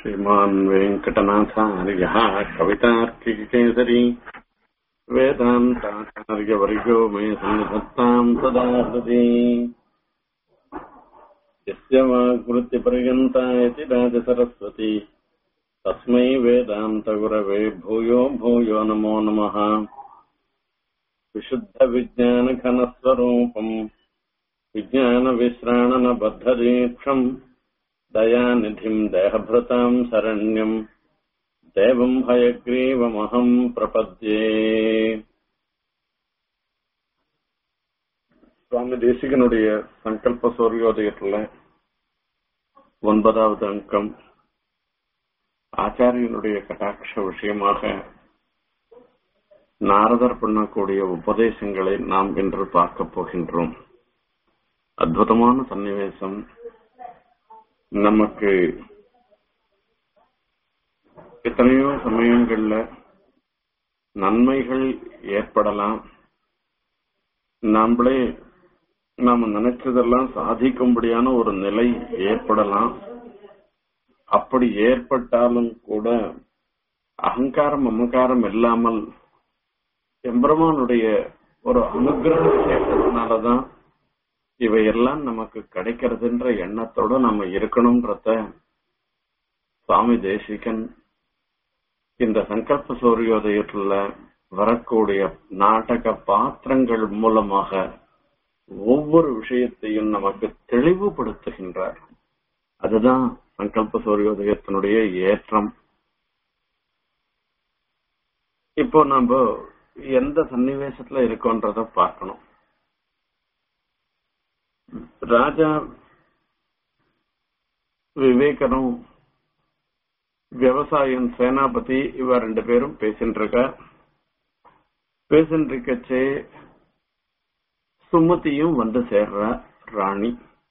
श्रीमान् वेङ्कटनाथार्यः कवितार्किकेसरी वेदान्ताचार्यवर्यो मे सन्निधत्ताम् सदा हृदि यस्य वाग्वृत्तिपर्यन्ता इति राजसरस्वती तस्मै वेदान्तगुरवे भूयो भूयो नमो नमः विशुद्धविज्ञानघनस्वरूपम् विज्ञानविश्राणनबद्धदीक्षम् दयानिधिम् देहभृताम् शरण्यम् தேவம் ஹயக்ரீவமகம் பிரபத்யே சுவாமி தேசிகனுடைய சங்கல்ப சூரியோதயத்துல ஒன்பதாவது அங்கம் ஆச்சாரியனுடைய கட்டாட்ச விஷயமாக நாரதர் பண்ணக்கூடிய உபதேசங்களை நாம் இன்று பார்க்க போகின்றோம் அற்புதமான சன்னிவேசம் நமக்கு எத்தனையோ சமயங்கள்ல நன்மைகள் ஏற்படலாம் நாமளே நாம நினைச்சதெல்லாம் சாதிக்கும்படியான ஒரு நிலை ஏற்படலாம் அப்படி ஏற்பட்டாலும் கூட அகங்காரம் அமங்காரம் இல்லாமல் எம்பெருமானுடைய ஒரு அனுகிரகம் கேட்டதுனாலதான் இவையெல்லாம் நமக்கு கிடைக்கிறதுன்ற எண்ணத்தோட நம்ம இருக்கணும்ன்றத சுவாமி தேசிகன் இந்த சங்கல்ப சூரியோதயத்துல வரக்கூடிய நாடக பாத்திரங்கள் மூலமாக ஒவ்வொரு விஷயத்தையும் நமக்கு தெளிவுபடுத்துகின்றார் அதுதான் சங்கல்ப சூரியோதயத்தினுடைய ஏற்றம் இப்போ நம்ம எந்த சன்னிவேசத்துல இருக்கோன்றத பார்க்கணும் ராஜா விவேகனும் விவசாயம் சேனாபதி இவ ரெண்டு பேரும் பேசிட்டு இருக்க பேசிட்டு இருக்கச்சே சுமதியும் வந்து சேர்ற ராணி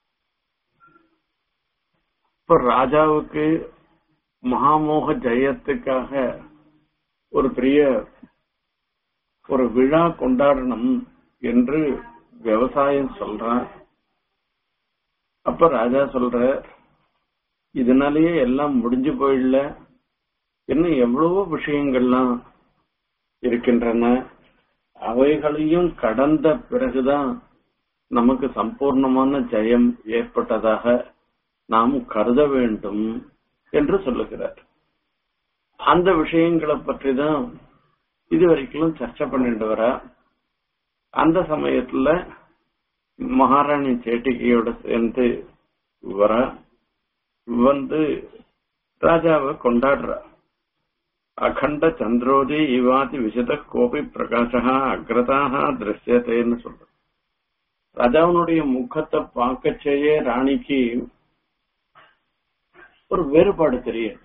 இப்ப ராஜாவுக்கு மகாமோக ஜெயத்துக்காக ஒரு பெரிய ஒரு விழா கொண்டாடணும் என்று விவசாயம் சொல்றான் அப்ப ராஜா சொல்ற இதனாலேயே எல்லாம் முடிஞ்சு போயிடல இன்னும் எவ்வளவோ விஷயங்கள்லாம் இருக்கின்றன அவைகளையும் கடந்த பிறகுதான் நமக்கு சம்பூர்ணமான ஜெயம் ஏற்பட்டதாக நாம் கருத வேண்டும் என்று சொல்லுகிறார் அந்த விஷயங்களை பற்றி தான் இதுவரைக்கும் சர்ச்சை பண்ணிட்டு வர அந்த சமயத்துல மகாராணி சேட்டிகையோட சேர்ந்து வர வந்து ராஜாவை கொண்டாடுற அகண்ட சந்திரோதி இவாதி விசத கோபி பிரகாசா அக்ரதாக திருஷ்யத்தைன்னு சொல்ற ராஜாவனுடைய முகத்தை பார்க்கச்சேயே ராணிக்கு ஒரு வேறுபாடு தெரியும்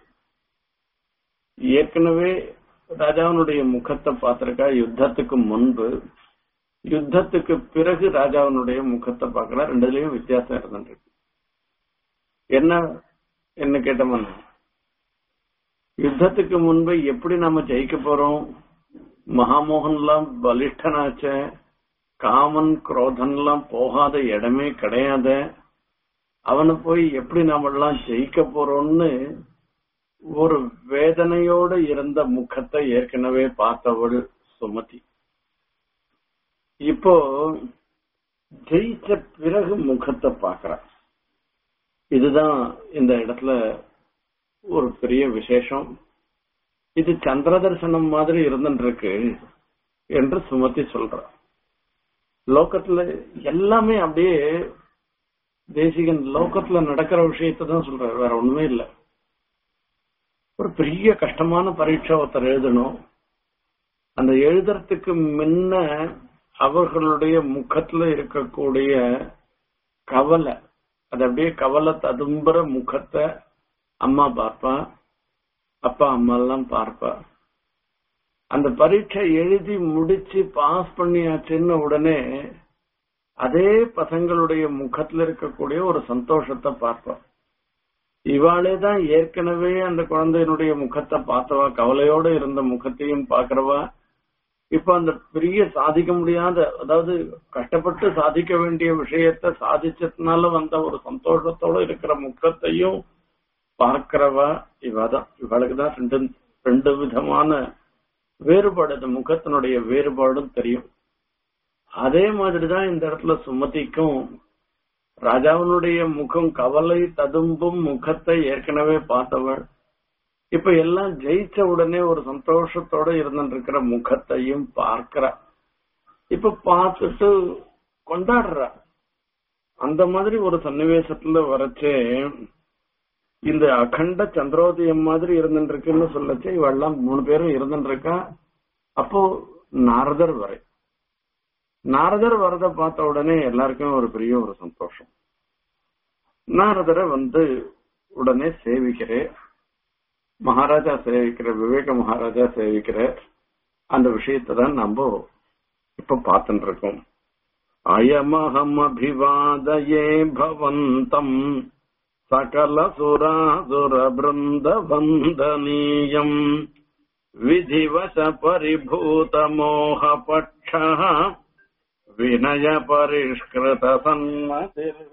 ஏற்கனவே ராஜாவனுடைய முகத்தை பார்த்திருக்கா யுத்தத்துக்கு முன்பு யுத்தத்துக்கு பிறகு ராஜாவனுடைய முகத்தை பார்க்கல ரெண்டுலயும் வித்தியாசம் இருந்துருக்கு என்ன என்ன கேட்டோம்னா யுத்தத்துக்கு முன்பு எப்படி நாம ஜெயிக்க போறோம் மகாமோகன்லாம் பலிஷ்டனாச்ச காமன் குரோதன்லாம் போகாத இடமே கிடையாத அவனை போய் எப்படி நாம எல்லாம் ஜெயிக்க போறோம்னு ஒரு வேதனையோட இருந்த முகத்தை ஏற்கனவே பார்த்தவள் சுமதி இப்போ ஜெயிச்ச பிறகு முகத்தை பாக்குறான் இதுதான் இந்த இடத்துல ஒரு பெரிய விசேஷம் இது சந்திர தரிசனம் மாதிரி இருந்துருக்கு என்று சுமத்தி சொல்ற லோக்கத்துல எல்லாமே அப்படியே தேசிகன் லோக்கத்துல நடக்கிற விஷயத்தை தான் சொல்றாரு வேற ஒண்ணுமே இல்லை ஒரு பெரிய கஷ்டமான பரீட்சை ஒருத்தர் எழுதணும் அந்த எழுதுறதுக்கு முன்ன அவர்களுடைய முகத்துல இருக்கக்கூடிய கவலை அது அப்படியே கவலை ததும்புற முகத்தை அம்மா பார்ப்பா அப்பா அம்மா எல்லாம் பார்ப்பா அந்த பரீட்சை எழுதி முடிச்சு பாஸ் பண்ணியாச்சுன்னு உடனே அதே பசங்களுடைய முகத்துல இருக்கக்கூடிய ஒரு சந்தோஷத்தை பார்ப்பா இவாளே தான் ஏற்கனவே அந்த குழந்தையினுடைய முகத்தை பார்த்தவா கவலையோட இருந்த முகத்தையும் பாக்குறவா இப்ப அந்த பெரிய சாதிக்க முடியாத அதாவது கஷ்டப்பட்டு சாதிக்க வேண்டிய விஷயத்த சாதிச்சதுனால வந்த ஒரு சந்தோஷத்தோட இருக்கிற முகத்தையும் பார்க்கிறவா இவதான் இவளுக்கு தான் ரெண்டு ரெண்டு விதமான வேறுபாடு இந்த முகத்தினுடைய வேறுபாடும் தெரியும் அதே மாதிரிதான் இந்த இடத்துல சுமதிக்கும் ராஜாவினுடைய முகம் கவலை ததும்பும் முகத்தை ஏற்கனவே பார்த்தவள் இப்ப எல்லாம் ஜெயிச்ச உடனே ஒரு சந்தோஷத்தோட இருந்துருக்கிற முகத்தையும் பார்க்கிறா இப்ப பார்த்துட்டு கொண்டாடுறா அந்த மாதிரி ஒரு சன்னிவேசத்துல வரைச்சே இந்த அகண்ட சந்திரோதயம் மாதிரி இருந்துருக்குன்னு சொல்லச்சு இவெல்லாம் மூணு பேரும் இருந்துருக்கா அப்போ நாரதர் வரை நாரதர் வரத பார்த்த உடனே எல்லாருக்கும் ஒரு பெரிய ஒரு சந்தோஷம் நாரதரை வந்து உடனே சேவிக்கிறேன் மகாராஜா சேவிக்கிற விவேக மகாராஜா சேவிக்கிற அந்த விஷயத்தை தான் நம்ம இப்ப பார்த்துட்டு இருக்கோம் அயமகம் அபிவாதயே பவந்தம் சகல சுராசுர பிருந்த வந்தனீயம் விதிவச பரிபூத மோக பட்ச வினய பரிஷ்கிருத சன்மதிர்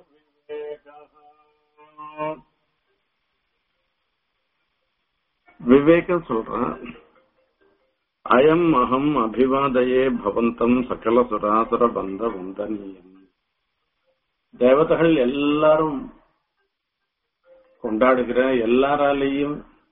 விவேகம் சொல்றான் அயம் அகம் அபிவாதையே பவந்தம் சகல சுராசுர பந்த வந்தனீயம் தேவதைகள் எல்லாரும் கொண்டாடுகிற எல்லாராலேயும்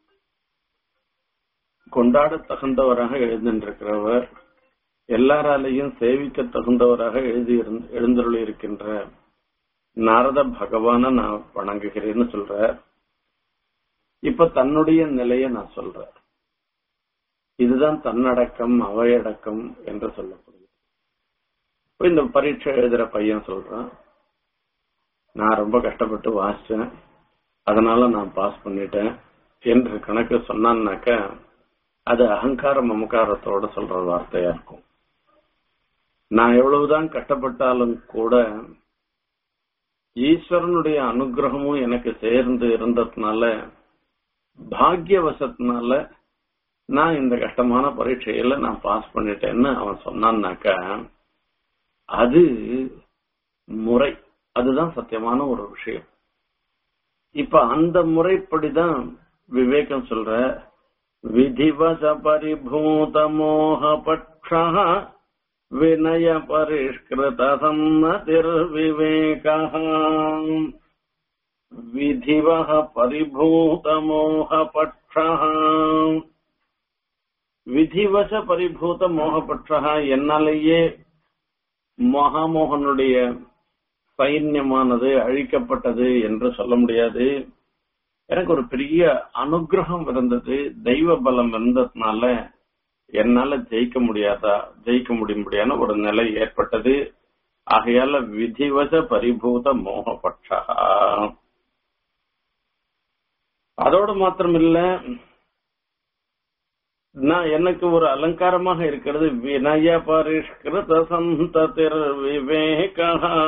கொண்டாட தகுந்தவராக எழுந்திருக்கிறவர் எல்லாராலையும் சேவிக்க தகுந்தவராக எழுதி எழுந்தருளி இருக்கின்ற நாரத பகவான நான் வணங்குகிறேன்னு சொல்ற இப்ப தன்னுடைய நிலைய நான் சொல்றேன் இதுதான் தன்னடக்கம் அவையடக்கம் என்று சொல்லப்படுது இப்ப இந்த பரீட்சை எழுதுற பையன் சொல்றான் நான் ரொம்ப கஷ்டப்பட்டு வாசிச்சேன் அதனால நான் பாஸ் பண்ணிட்டேன் என்று கணக்கு சொன்னான்னாக்க அது அகங்கார மமக்காரத்தோட சொல்ற வார்த்தையா இருக்கும் நான் எவ்வளவுதான் கஷ்டப்பட்டாலும் கூட ஈஸ்வரனுடைய அனுகிரகமும் எனக்கு சேர்ந்து இருந்ததுனால பாக்யவசத்தினால நான் இந்த கஷ்டமான பரீட்சையில நான் பாஸ் பண்ணிட்டேன்னு அவன் சொன்னான்னாக்க அது முறை அதுதான் சத்தியமான ஒரு விஷயம் இப்ப அந்த முறைப்படிதான் விவேகம் சொல்ற விதிவச பரிபூத மோக பட்ச வினய பரிஷ்கிருத சம்மதிர் விவேக விதிவ பரிபூத மோக பட்ச விதிவச பரிபூத மோகபட்ச என்னாலேயே மகாமோகனுடைய சைன்யமானது அழிக்கப்பட்டது என்று சொல்ல முடியாது எனக்கு ஒரு பெரிய அனுகிரகம் இருந்தது தெய்வ பலம் இருந்ததுனால என்னால ஜெயிக்க முடியாதா ஜெயிக்க முடியும்படியான ஒரு நிலை ஏற்பட்டது ஆகையால விதிவச பரிபூத மோகபட்சா அதோடு மாத்திரம் இல்ல நான் எனக்கு ஒரு அலங்காரமாக இருக்கிறது வினய பரிஷ்கிருத சந்ததிர் விவேக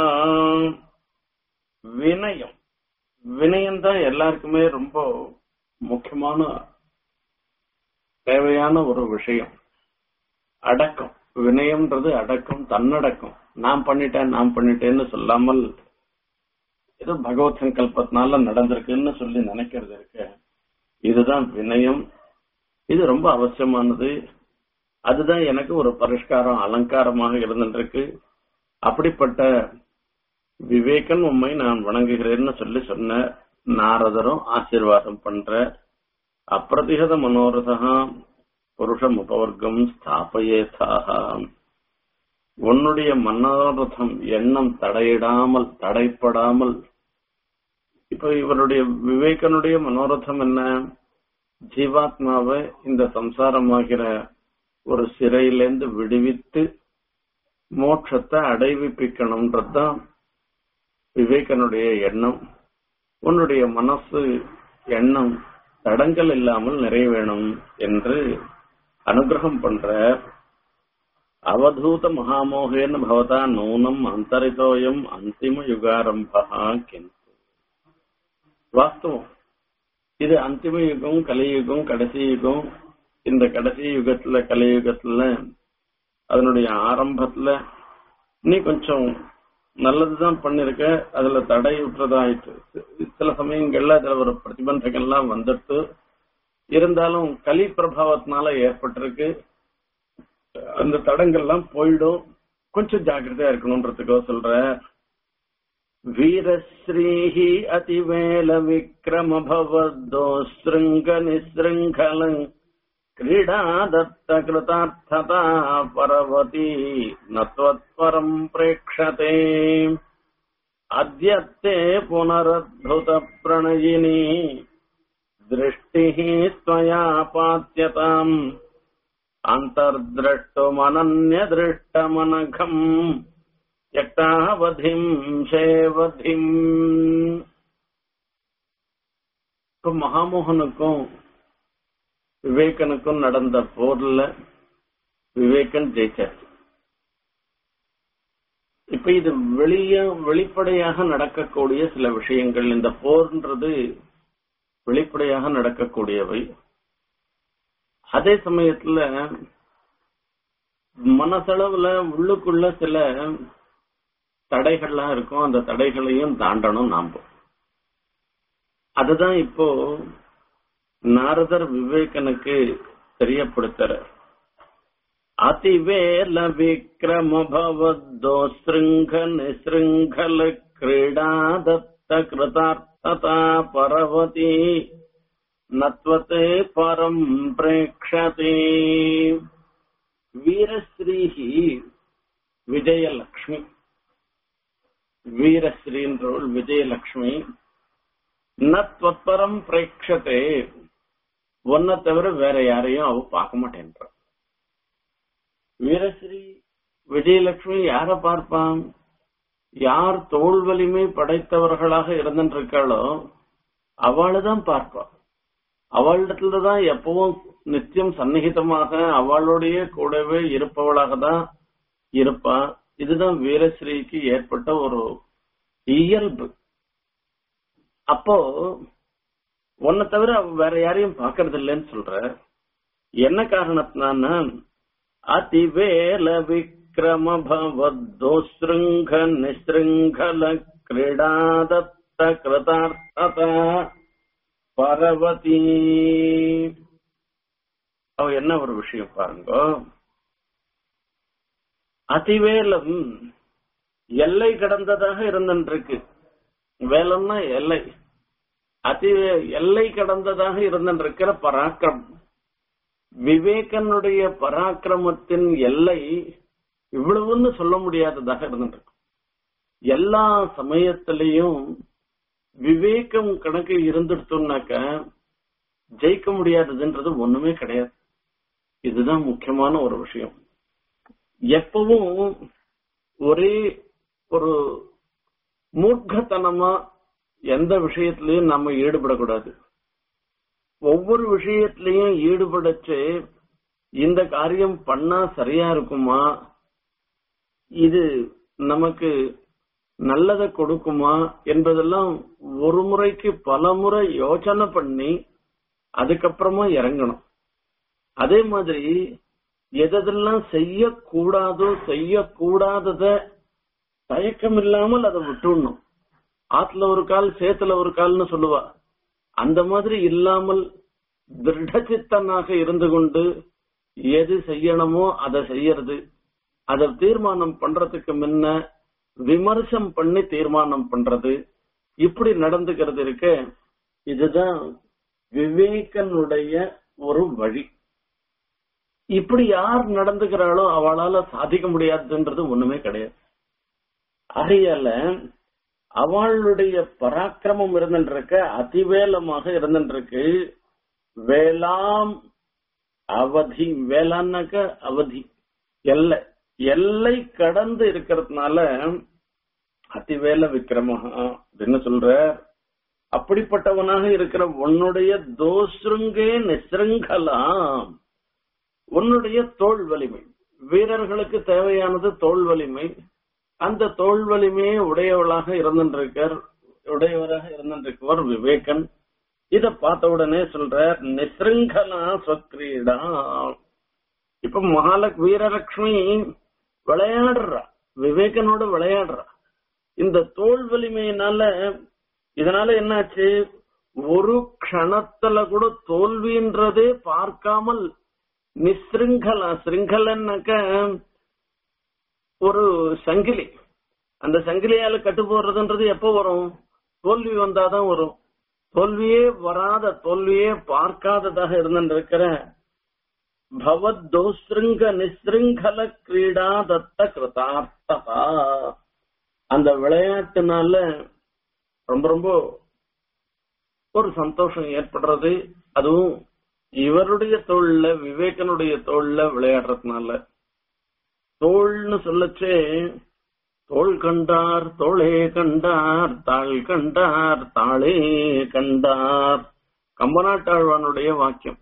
வினயம் வினயம் தான் எல்லாருக்குமே ரொம்ப முக்கியமான தேவையான ஒரு விஷயம் அடக்கம் வினயம்ன்றது அடக்கம் தன்னடக்கம் நான் பண்ணிட்டேன் நான் பண்ணிட்டேன்னு சொல்லாமல் ஏதோ பகவத் சங்கல்பத்தினால நடந்திருக்குன்னு சொல்லி நினைக்கிறது இருக்கு இதுதான் வினயம் இது ரொம்ப அவசியமானது அதுதான் எனக்கு ஒரு பரிஷ்காரம் அலங்காரமாக இருந்துருக்கு அப்படிப்பட்ட விவேகன் உண்மை நான் வணங்குகிறேன்னு சொல்லி சொன்ன நாரதரும் ஆசீர்வாதம் பண்ற அப்பிரதிகத மனோரதா புருஷம் உபவர்க்கம் ஸ்தாபயேதாக உன்னுடைய மனோரதம் எண்ணம் தடையிடாமல் தடைப்படாமல் இப்ப இவருடைய விவேகனுடைய மனோரதம் என்ன ஜீவாத்மாவை இந்த சம்சாரமாகிற ஒரு சிறையிலேருந்து விடுவித்து மோட்சத்தை அடைவிப்பிக்கணும்ன்றதுதான் விவேகனுடைய எண்ணம் உன்னுடைய மனசு எண்ணம் தடங்கள் இல்லாமல் நிறைவேணும் என்று அனுகிரகம் பண்ற அவதூத மகாமோகேன பவதா நூனம் அந்தரிதோயம் அந்திம யுகாரம்பா கிந்து வாஸ்தவம் இது அந்திம யுகம் கலியுகம் கடைசி யுகம் இந்த கடைசி யுகத்துல கலியுகத்துல அதனுடைய ஆரம்பத்துல நீ கொஞ்சம் நல்லதுதான் பண்ணிருக்க அதுல தடை விட்டுறதாயிட்டு சில சமயங்கள்ல அதுல ஒரு பிரதிபந்தகம்லாம் வந்துட்டு இருந்தாலும் கலி பிரபாவத்தினால ஏற்பட்டிருக்கு அந்த தடங்கள்லாம் போயிடும் கொஞ்சம் ஜாக்கிரதையா இருக்கணும்ன்றதுக்கோ சொல்ற வீரஸ்ரீஹி அதிவேல விக்ரம பவத்தோ ஸ்ருங்க நிஸ்ருங்கலங் क्रीडा दत्तकृतार्थता परवती न त्वत्परम् प्रेक्षते अद्यत्ते पुनरद्भुतप्रणयिनी दृष्टिः त्वया पात्यताम् अन्तर्द्रष्टुमनन्यदृष्टमनघम् त्यक्तावधिम् शेवधिम् இப்ப மகாமோகனுக்கும் விவேகனுக்கும் நடந்த போர்ல விவேகன் ஜெயிச்சாச்சு இப்ப இது வெளிய வெளிப்படையாக நடக்கக்கூடிய சில விஷயங்கள் இந்த போர்ன்றது வெளிப்படையாக நடக்கக்கூடியவை அதே சமயத்துல மனசளவுல உள்ளுக்குள்ள சில தடைகள்லாம் இருக்கும் அந்த தடைகளையும் தாண்டணும் நாம அதுதான் இப்போ நாரதர் விவேகனுக்கு தெரியப்படுத்துற அதிவேல விக்ரம பவத்தோ ஸ்ருங்க நிஸ்ருங்கல கிரீடா தத்த கிருதார்த்ததா பரவதி நத்வத்தே பரம் பிரேக்ஷதே வீரஸ்ரீஹி விஜயலக்ஷ்மி வீரஸ்ரீன்றவள் விஜயலக்ஷ்மி நத்வத்பரம் பிரேக்ஷதே ஒன்ன தவிர வேற யாரையும் அவ பார்க்க மாட்டேன்ற வீரஸ்ரீ விஜயலட்சுமி யார பார்ப்பான் யார் தோல் வலிமை படைத்தவர்களாக இருந்திருக்காளோ அவளுதான் பார்ப்பா அவளிடத்துலதான் எப்பவும் நித்தியம் சந்நிகிதமாக அவளுடைய கூடவே இருப்பவளாக தான் இருப்பா இதுதான் வீரஸ்ரீக்கு ஏற்பட்ட ஒரு இயல்பு அப்போ உன்னை தவிர அவ வேற யாரையும் பாக்குறது இல்லைன்னு சொல்ற என்ன காரணத்தினான்னா அதிவேல விக்ரம பவத்தோ ஸ்ருங்க நிஸ்ருங்கல கிரீடாதத்த கிருதார்த்ததா பரவதி அவ என்ன ஒரு விஷயம் பாருங்க அதிவேலம் எல்லை கடந்ததாக இருந்திருக்கு வேலம்னா எல்லை அதி எல்லை கடந்ததாக இருந்திருக்கிற பராக்கிரம் விவேகனுடைய பராக்கிரமத்தின் எல்லை இவ்வளவுன்னு சொல்ல முடியாததாக இருந்திருக்கு எல்லா சமயத்திலையும் விவேகம் கணக்கு இருந்துடுத்தோம்னாக்க ஜெயிக்க முடியாததுன்றது ஒண்ணுமே கிடையாது இதுதான் முக்கியமான ஒரு விஷயம் எப்பவும் ஒரே ஒரு மூர்க்கத்தனமா எந்த விஷயத்திலையும் நம்ம ஈடுபடக்கூடாது ஒவ்வொரு விஷயத்திலையும் ஈடுபடச்சு இந்த காரியம் பண்ணா சரியா இருக்குமா இது நமக்கு நல்லதை கொடுக்குமா என்பதெல்லாம் ஒரு முறைக்கு பல முறை யோசனை பண்ணி அதுக்கப்புறமா இறங்கணும் அதே மாதிரி எதெல்லாம் செய்யக்கூடாதோ செய்யக்கூடாதத தயக்கம் இல்லாமல் அதை விட்டுடணும் ஆத்துல ஒரு கால் சேத்துல ஒரு கால்னு சொல்லுவா அந்த மாதிரி இல்லாமல் திருடச்சித்தனாக இருந்து கொண்டு எது செய்யணுமோ அதை செய்யறது அதை தீர்மானம் பண்றதுக்கு முன்ன விமர்சம் பண்ணி தீர்மானம் பண்றது இப்படி நடந்துக்கிறது இருக்க இதுதான் விவேகனுடைய ஒரு வழி இப்படி யார் நடந்துக்கிறாளோ அவளால சாதிக்க முடியாதுன்றது ஒண்ணுமே கிடையாது ஆகையால அவளுடைய பராக்கிரமம் இருந்துருக்க அதிவேலமாக இருந்துருக்கு வேளாம் அவதி வேளான்னாக்க அவதி எல்லை எல்லை கடந்து இருக்கிறதுனால அதிவேல விக்ரமஹா அப்படின்னு சொல்ற அப்படிப்பட்டவனாக இருக்கிற உன்னுடைய தோஸ்ருங்கே நிஸ்ருங்கலாம் உன்னுடைய தோல் வலிமை வீரர்களுக்கு தேவையானது தோல் வலிமை அந்த தோல் வலிமையே உடையவளாக இருந்திருக்கார் உடையவராக இருந்திருக்கவர் விவேகன் இத பார்த்த உடனே சொல்ற நிஸ்ருங்கலா சொக்ரீடா இப்ப மகாலக் வீரலட்சுமி விளையாடுறா விவேகனோட விளையாடுறா இந்த தோல் வலிமையினால இதனால என்னாச்சு ஒரு க்ஷணத்துல கூட தோல்வின்றதே பார்க்காமல் நிஸ்ருங்கலா சிருங்கலன்னாக்க ஒரு சங்கிலி அந்த சங்கிலியால கட்டு போடுறதுன்றது எப்போ வரும் தோல்வி வந்தாதான் வரும் தோல்வியே வராத தோல்வியே பார்க்காததாக இருந்திருக்கிற பவத்தோஸ்ருங்க நிஸ்ருங்கல கிரீடா தத்த கிருதார்த்தகா அந்த விளையாட்டுனால ரொம்ப ரொம்ப ஒரு சந்தோஷம் ஏற்படுறது அதுவும் இவருடைய தோல்ல விவேகனுடைய தோல்ல விளையாடுறதுனால தோல்னு சொல்லச்சே தோள் கண்டார் தோளே கண்டார் தாள் கண்டார் தாளே கண்டார் கம்பநாட்டாழ்வானுடைய வாக்கியம்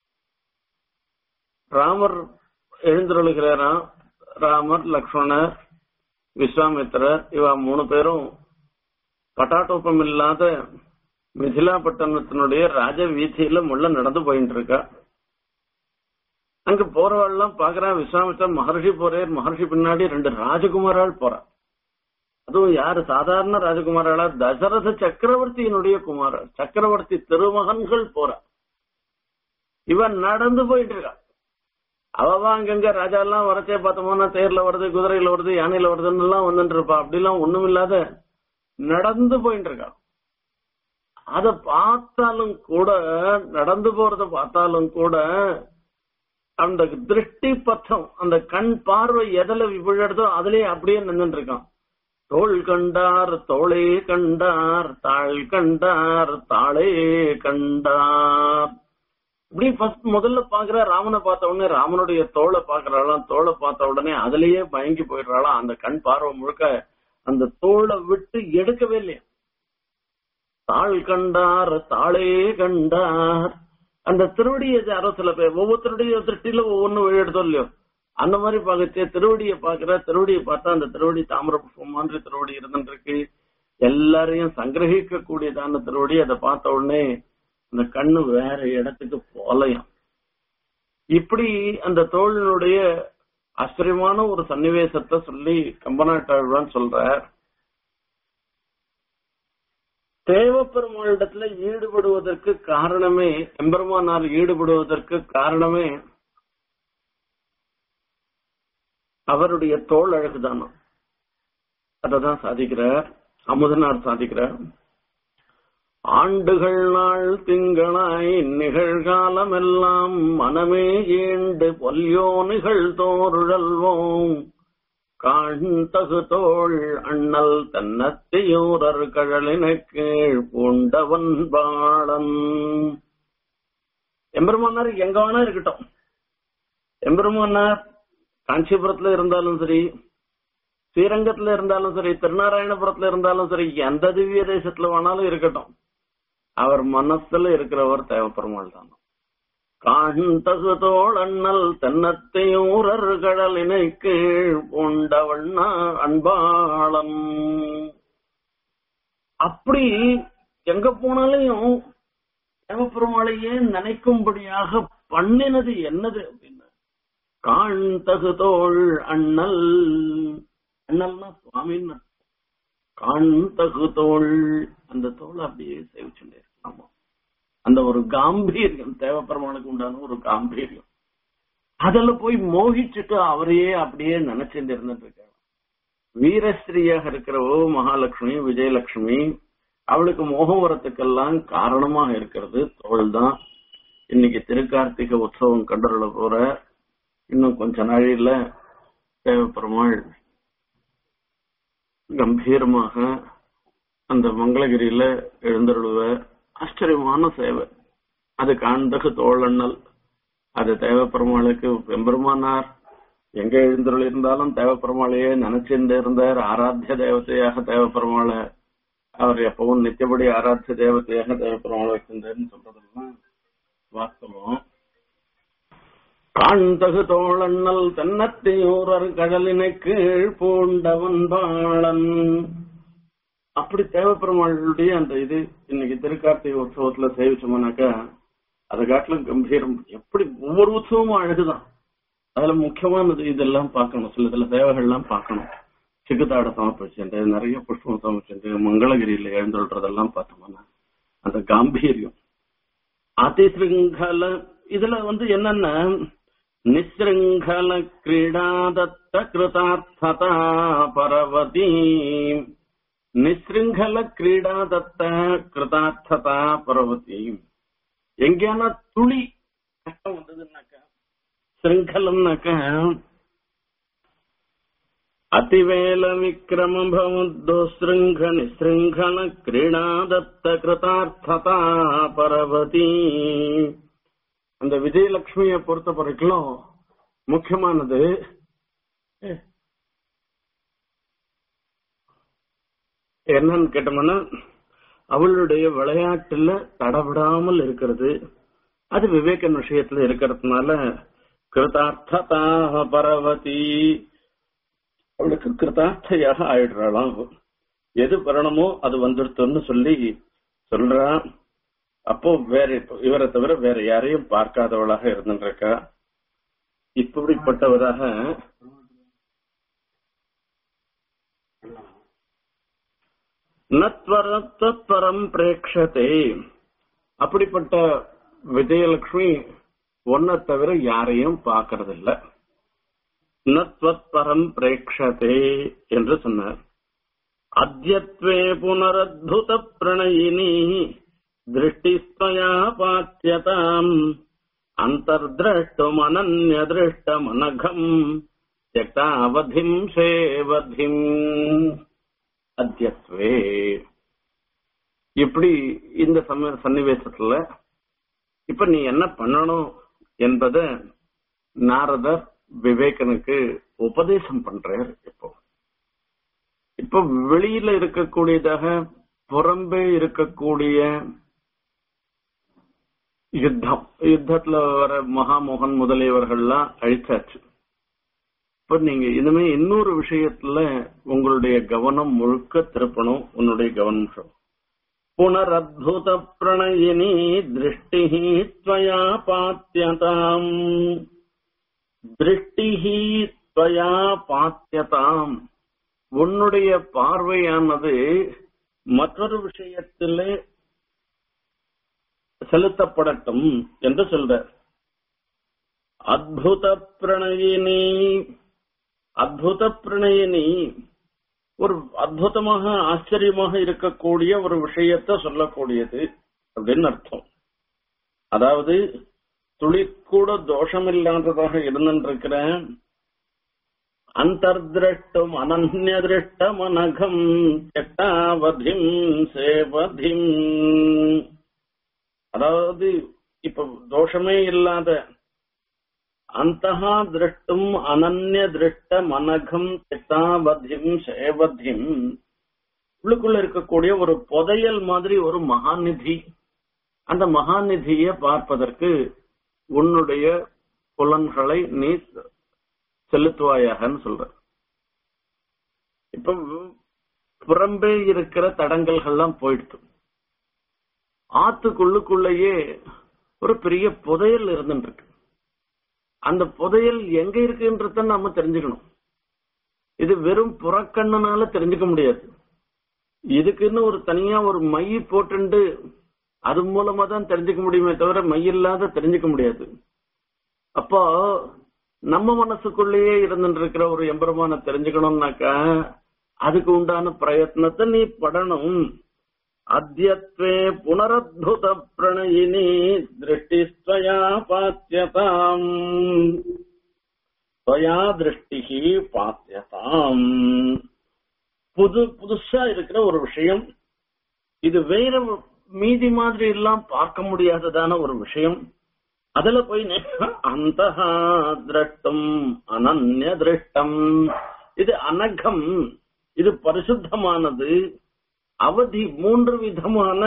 ராமர் எழுந்தருளுகிறாராம் ராமர் லக்ஷ்மணர் விஸ்வாமித்திரர் இவ மூணு பேரும் பட்டாட்டோப்பம் இல்லாத மிதிலா பட்டணத்தினுடைய ராஜ வீதியில முள்ள நடந்து போயிட்டு இருக்கா அங்க போறவாள்லாம் பாக்குறா விஸ்வாமித்திரர் மகர்ஷி போறார் மகர்ஷி பின்னாடி ரெண்டு ராஜகுமாரால் போறா அதுவும் யாரு சாதாரண ராஜகுமாராளா தசரத சக்கரவர்த்தியினுடைய குமார சக்கரவர்த்தி திருமகன்கள் போறா இவன் நடந்து போயிட்டு இருக்கா அவவா அங்கங்க ராஜா எல்லாம் வரச்சே பார்த்தோம்னா தேர்ல வருது குதிரையில வருது யானையில வருதுன்னு எல்லாம் வந்துட்டு இருப்பா அப்படிலாம் ஒண்ணும் இல்லாத நடந்து போயிட்டு இருக்கா அத பார்த்தாலும் கூட நடந்து போறத பார்த்தாலும் கூட அந்த திருஷ்டி பத்தம் அந்த கண் பார்வை எதுல விழுறதோ அதுலயே அப்படியே நின்றுட்டு இருக்கான் தோள் கண்டார் தோளே கண்டார் தாள் கண்டார் தாளே கண்டார் இப்படி ஃபர்ஸ்ட் முதல்ல பாக்குற ராமனை பார்த்த உடனே ராமனுடைய தோலை பாக்குறாளாம் தோலை பார்த்த உடனே அதுலயே பயங்கி போயிடுறாளாம் அந்த கண் பார்வை முழுக்க அந்த தோலை விட்டு எடுக்கவே இல்லையா தாள் கண்டார் தாளே கண்டார் அந்த திருவடியை யாரோ சில பேர் ஒவ்வொருத்தருடைய திருஷ்டியில ஒவ்வொன்னு விழுடுதோ இல்லையோ அந்த மாதிரி பாக்கச்சே திருவடியை பாக்குற திருவடியை பார்த்தா அந்த திருவடி தாமிர புஷ்பம் மாதிரி திருவடி இருந்துருக்கு எல்லாரையும் சங்கிரகிக்க கூடியதான திருவடி அதை பார்த்த உடனே அந்த கண்ணு வேற இடத்துக்கு போலையும் இப்படி அந்த தோழினுடைய ஆச்சரியமான ஒரு சன்னிவேசத்தை சொல்லி கம்பநாட்டாழ்வான் சொல்றார் தேவப்பெருமாளிடத்துல ஈடுபடுவதற்கு காரணமே எம்பெருமானார் ஈடுபடுவதற்கு காரணமே அவருடைய தோல் அழகுதானோ அததான் சாதிக்கிறார் அமுதனார் சாதிக்கிறார் ஆண்டுகள் நாள் திங்களாய் நிகழ்காலம் எல்லாம் மனமே ஏண்டு பொல்யோ நிகழ்தோருழல்வோம் காண் தகு தோள் அண்ணல் தன்னத்தையூரர் கழலின கீழ் பூண்டவன் பாளன் எம்பெருமானார் எங்க வேணா இருக்கட்டும் எம்பெருமானார் காஞ்சிபுரத்துல இருந்தாலும் சரி ஸ்ரீரங்கத்துல இருந்தாலும் சரி திருநாராயணபுரத்துல இருந்தாலும் சரி எந்த திவ்ய தேசத்துல வேணாலும் இருக்கட்டும் அவர் மனசுல இருக்கிறவர் தேவப்பெருமாள் தான் காண்தகு தோள் அண்ணல் தென்னத்தையூரர் கடலினை கீழ் பூண்டவண்ணா அன்பாளம் அப்படி எங்க போனாலையும் தேவப்பெருமாளையே நினைக்கும்படியாக பண்ணினது என்னது அப்படின்னா காண் தகு தோள் அண்ணல் அண்ணல்னா சுவாமின்னு காண் தகு தோள் அந்த தோல் அப்படியே சேவிச்சுட்டே இருக்கலாமா அந்த ஒரு காம்பீரியம் தேவப்பெருமானுக்கு உண்டான ஒரு காம்பீரியம் அதுல போய் மோகிச்சுட்டு அவரையே அப்படியே நினைச்சிட்டு இருந்துட்டு இருக்காங்க வீரஸ்திரியாக இருக்கிறவோ மகாலட்சுமி விஜயலட்சுமி அவளுக்கு மோகம் வரத்துக்கெல்லாம் காரணமாக இருக்கிறது தோல் தான் இன்னைக்கு திருக்கார்த்திகை உற்சவம் கண்டுள்ள போற இன்னும் கொஞ்ச நாழில தேவப்பெருமாள் கம்பீரமாக அந்த மங்களகிரியில எழுந்தருளுவ ஆச்சரியமான சேவை அது காண்தகு தோழண்ணல் அது தேவப்பெருமாளுக்கு வெம்பெருமானார் எங்க எழுந்தருள் இருந்தாலும் தேவப்பெருமாளையே நினைச்சிருந்தே இருந்தார் ஆராத்திய தேவதையாக தேவப்பெருமாளை அவர் எப்பவும் நித்தியபடி ஆராத்திய தேவதையாக தேவப்பெருமாளை வச்சிருந்தாருன்னு சொல்றதெல்லாம் வாஸ்தவம் காண்தகு தோழண்ணல் தென்னத்தையூரர் கடலினை கீழ் பூண்டவன் பாளன் அப்படி தேவப்பெருமாளுடைய அந்த இது இன்னைக்கு திருக்கார்த்திகை உற்சவத்துல சேவிச்சோம்னாக்கா அதை காட்டிலும் கம்பீரம் எப்படி ஒவ்வொரு உற்சவமும் அழகுதான் அதுல முக்கியமானது இதெல்லாம் பார்க்கணும் சில சில சேவைகள்லாம் பார்க்கணும் சிகுதாட சமர்ப்பிச்சுட்டு நிறைய புஷ்பம் சமர்ப்பிச்சுட்டு மங்களகிரியில எழுந்துள்றதெல்லாம் பார்த்தோம்னா அந்த காம்பீரியம் அதிசிருங்கல இதுல வந்து என்னன்னா நிசிருங்கல கிரீடாதத்த கிருதார்த்ததா பரவதி நிசிருங்கல கிரீடாதத்த கிருதார்த்ததா பரவதி எங்கேயான துளி கஷ்டம் வந்ததுன்னாக்கா சிருங்கலம்னாக்கா అతివేల విక్రమ భవద్దోశృంఖ నిశృంఖల క్రీడాదత్త கிருதார்த்ததா பரவதி அந்த விஜயலட்சுமியை பொறுத்த வரைக்கும் முக்கியமானது என்னன்னு கேட்டோம்னா அவளுடைய விளையாட்டுல தடவிடாமல் இருக்கிறது அது விவேகன் விஷயத்துல இருக்கிறதுனால கிருதார்த்ததா பரவதி அவளுக்கு கிருதார்த்தையாக ஆயிடுறாளாம் எது வரணுமோ அது வந்துடுத்தோன்னு சொல்லி சொல்றான் அப்போ வேற இவரை தவிர வேற யாரையும் பார்க்காதவளாக இருந்துருக்கா இப்படிப்பட்டவராக நத்வரத்தரம் பிரேக்ஷதே அப்படிப்பட்ட விஜயலட்சுமி ஒன்ன தவிர யாரையும் பார்க்கறதில்லை நத்வத்பரம் பிரேக்ஷதே என்று சொன்னார் அத்தியத்வே புனரத்புத பிரணயினி திருஷ்டிஸ்தயா பாத்தியதாம் அந்தர்திரஷ்டும் அனன்ய திருஷ்டமனகம் தியக்தாவதிம் சேவதிம் அத்தியத்வே இப்படி இந்த சம சன்னிவேசத்துல இப்ப நீ என்ன பண்ணணும் என்பத நாரதர் விவேகனுக்கு உபதேசம் பண்றார் இப்போ இப்போ வெளியில இருக்கக்கூடியதாக புறம்பே இருக்கக்கூடிய யுத்தம் யுத்தத்துல வர மகாமோகன் முதலியவர்கள்லாம் அழிச்சாச்சு இப்ப நீங்க இனிமே இன்னொரு விஷயத்துல உங்களுடைய கவனம் முழுக்க திருப்பணும் உன்னுடைய கவனம் புனரத்புத பிரணயினி திருஷ்டி துவயா பாத்தியதாம் திருஷ்டிஹி துவயா பாத்தியதாம் உன்னுடைய பார்வையானது மற்றொரு விஷயத்திலே செலுத்தப்படட்டும் என்று சொல்ற அத்புத பிரணயினி அத்புத பிரணயினி ஒரு அற்புதமாக ஆச்சரியமாக இருக்கக்கூடிய ஒரு விஷயத்த சொல்லக்கூடியது அப்படின்னு அர்த்தம் அதாவது துளி கூட தோஷம் இல்லாததாக இருந்திருக்கிற அந்தர்திரஷ்டும் அனன்ய திருஷ்டம் அனகம் எட்டாவதிம் சேவதிம் அதாவது இப்ப தோஷமே இல்லாத அந்தகா திருஷ்டும் அனன்ய திருஷ்ட மனகம் எட்டாவதிம் சேவதிம் உள்ளுக்குள்ள இருக்கக்கூடிய ஒரு புதையல் மாதிரி ஒரு மகாநிதி அந்த மகாநிதியை பார்ப்பதற்கு உன்னுடைய புலன்களை நீ செலுத்துவாயாகன்னு சொல்ற இப்ப புறம்பே இருக்கிற தடங்கல்கள்லாம் போயிடுது ஆத்துக்குள்ளுக்குள்ளேயே ஒரு பெரிய புதையல் இருந்துட்டு இருக்கு அந்த புதையல் எங்க இருக்குன்றத நாம தெரிஞ்சுக்கணும் இது வெறும் புறக்கண்ணுனால தெரிஞ்சுக்க முடியாது இதுக்குன்னு ஒரு தனியா ஒரு மை போட்டுண்டு அது மூலமா தான் தெரிஞ்சுக்க முடியுமே தவிர மை இல்லாத தெரிஞ்சுக்க முடியாது அப்போ நம்ம மனசுக்குள்ளேயே இருந்துட்டு இருக்கிற ஒரு எம்பெருமான தெரிஞ்சுக்கணும்னாக்கா அதுக்கு உண்டான பிரயத்னத்தை நீ படணும் அத்தியத்வே புனரத்புத பிரணயினி திருஷ்டிஸ்வயா பாத்தியதாம் ஸ்வயா திருஷ்டிகி பாத்தியதாம் புது புதுசா இருக்கிற ஒரு விஷயம் இது வேற மீதி மாதிரி எல்லாம் பார்க்க முடியாததான ஒரு விஷயம் அதுல போய் அந்த திரட்டம் அனன்ய திருஷ்டம் இது அனகம் இது பரிசுத்தமானது அவதி மூன்று விதமான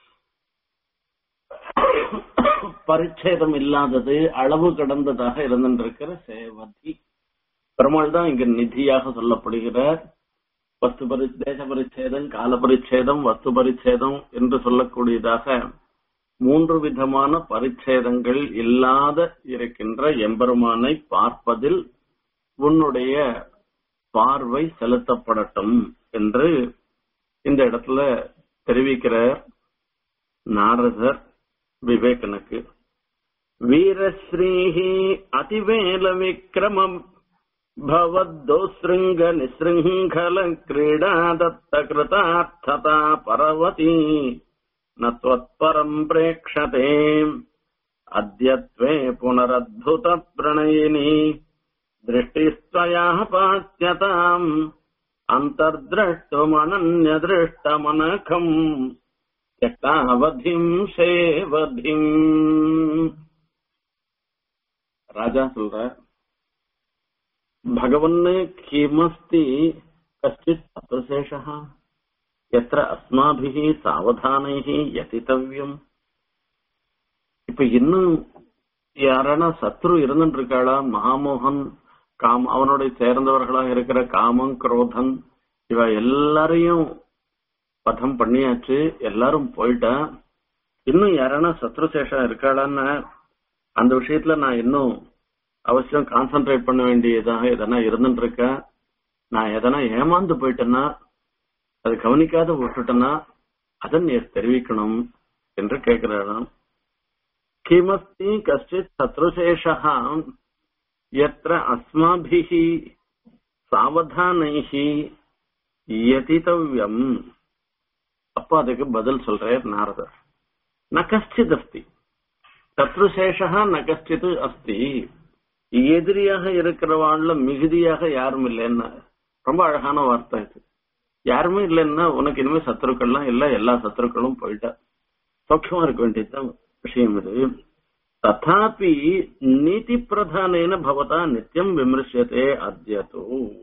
பரிச்சேதம் இல்லாதது அளவு கடந்ததாக இருந்திருக்கிற சேவதி பெருமாள் தான் இங்க நிதியாக சொல்லப்படுகிறார் வஸ்து பரி தேச பரிச்சேதம் கால பரிச்சேதம் வஸ்து பரிச்சேதம் என்று சொல்லக்கூடியதாக மூன்று விதமான பரிச்சேதங்கள் இல்லாத இருக்கின்ற எம்பெருமானை பார்ப்பதில் உன்னுடைய பார்வை செலுத்தப்படட்டும் என்று இந்த இடத்துல தெரிவிக்கிறார் நாரதர் விவேகனுக்கு வீரஸ்ரீஹி அதிவேல விக்ரமம் भवद्दोसृङ्ग निसृङ्खल क्रीडा दत्तकृतार्थता परवती न त्वत्परम् प्रेक्षते अद्यत्वे पुनरद्भुतप्रणयिनी दृष्टिस्त्वयाः पास्यताम् अन्तर्द्रष्टुमनन्यदृष्टमनखम् त्यक्तावधिम् सेवधिम् राजा சொல்ற भगवन् किमस्ति कश्चित् तत्वशेषः यत्र अस्माभिः सावधानैः यतितव्यम् இப்ப இன்னும் யாரான சத்ரு இருந்துட்டு இருக்காளா மகாமோகன் காம் அவனுடைய சேர்ந்தவர்களாக இருக்கிற காமம் குரோதன் இவ எல்லாரையும் பதம் பண்ணியாச்சு எல்லாரும் போயிட்டா இன்னும் யாரான சத்ருசேஷா இருக்காளான்னு அந்த விஷயத்துல நான் இன்னும் அவசியம் கான்சென்ட்ரேட் பண்ண வேண்டியதாக எதனா இருந்துட்டு இருக்க நான் எதனா ஏமாந்து போயிட்டேன்னா அது கவனிக்காத விட்டுட்டேன்னா அதை நீ தெரிவிக்கணும் என்று கேட்கிறாராம் கிமஸ்தி கஷ்டித் சத்ருசேஷா எத்திர அஸ்மாபிஹி சாவதானைஹி யதிதவ்யம் அப்ப அதுக்கு பதில் சொல்றார் நாரதர் ந கஷ்டித் அஸ்தி சத்ருசேஷா ந கஷ்டித் அஸ்தி எதிரியாக இருக்கிறவாள்ல மிகுதியாக யாரும் இல்லைன்னா ரொம்ப அழகான வார்த்தை இது யாருமே இல்லைன்னா உனக்கு இனிமே சத்துருக்கள்லாம் இல்ல எல்லா சத்துருக்களும் போயிட்டா சௌக்கியமா இருக்க வேண்டியதுதான் விஷயம் இது ததாபி நீதி பிரதானேன பவதா நித்தியம் விமர்சியதே அத்தியதோ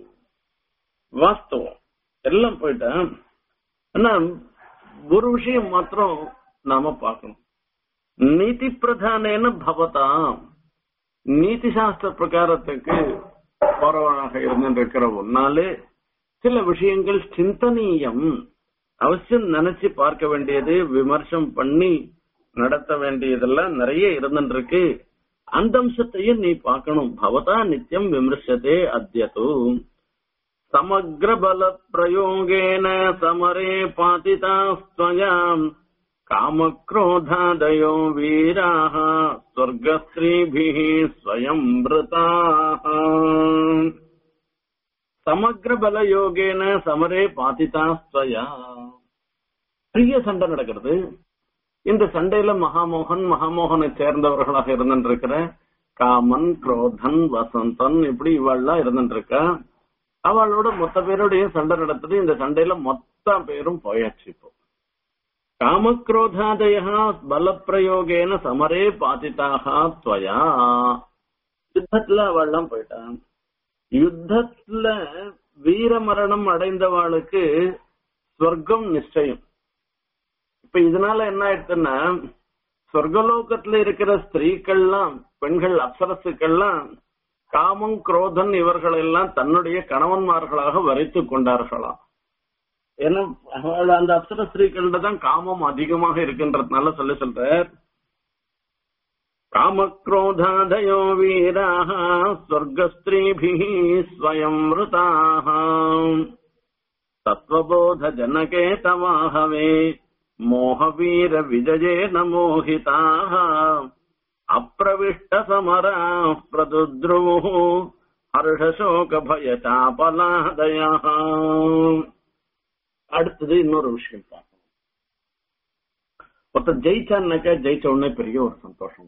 வாஸ்தவம் எல்லாம் போயிட்டா ஆனா ஒரு விஷயம் மாத்திரம் நாம பார்க்கணும் நீதி பிரதானேன பவதா நீதி சாஸ்திர பிரகாரத்துக்கு போறவனாக இருந்திருக்கிற ஒன்னாலே சில விஷயங்கள் சிந்தனீயம் அவசியம் நினைச்சு பார்க்க வேண்டியது விமர்சனம் பண்ணி நடத்த வேண்டியதெல்லாம் நிறைய இருந்துருக்கு அந்த அம்சத்தையும் நீ பார்க்கணும் பவதா நித்தியம் விமர்சதே அத்தியது சமக்ர பல பிரயோகேன சமரே பாதிதாஸ்துவயாம் कामक्रोधादयो वीराः स्वर्गस्त्रीभिः स्वयंवृताः சமக்ரபலயோகேன சமரே பாதிதாஸ்வயா பெரிய சண்டை நடக்கிறது இந்த சண்டையில மகாமோகன் மகாமோகனை சேர்ந்தவர்களாக இருந்திருக்கிற காமன் குரோதன் வசந்தன் இப்படி இவாள்லாம் இருந்துருக்கா அவளோட மொத்த பேருடைய சண்டை நடத்துது இந்த சண்டையில மொத்த பேரும் போயாச்சு இப்போ காமக்ரோதாதய பலப்பிரயோகேன சமரே பாதிதாக துவயா யுத்தத்துல அவள்லாம் போயிட்டான் யுத்தத்துல வீர மரணம் அடைந்தவாளுக்கு ஸ்வர்க்கம் நிச்சயம் இப்ப இதனால என்ன ஆயிடுச்சுன்னா சொர்க்கலோகத்துல இருக்கிற ஸ்திரீக்கள்லாம் பெண்கள் அப்சரசுக்கள்லாம் காமம் குரோதன் இவர்கள் எல்லாம் தன்னுடைய கணவன்மார்களாக வரைத்துக் கொண்டார்களாம் ஏன்னா அவள் அந்த அப்சர ஸ்திரீகள்ட தான் காமம் அதிகமாக இருக்கின்றதுனால சொல்லி சொல்ற காமக்ரோதாதயோ வீராக ஸ்வர்கஸ்திரீபி ஸ்வயம் ருதாக தத்வபோத ஜனகே தவாகவே மோகவீர விஜயேன மோகிதாக அப்பிரவிஷ்ட சமரா பிரதுத்ருவு ஹர்ஷசோக பயதாபலாதயா அடுத்தது இன்னொரு விஷயம் பார்க்கணும் ஒருத்தர் ஜெயிச்சான்னாக்கா ஜெயிச்ச உடனே பெரிய ஒரு சந்தோஷம்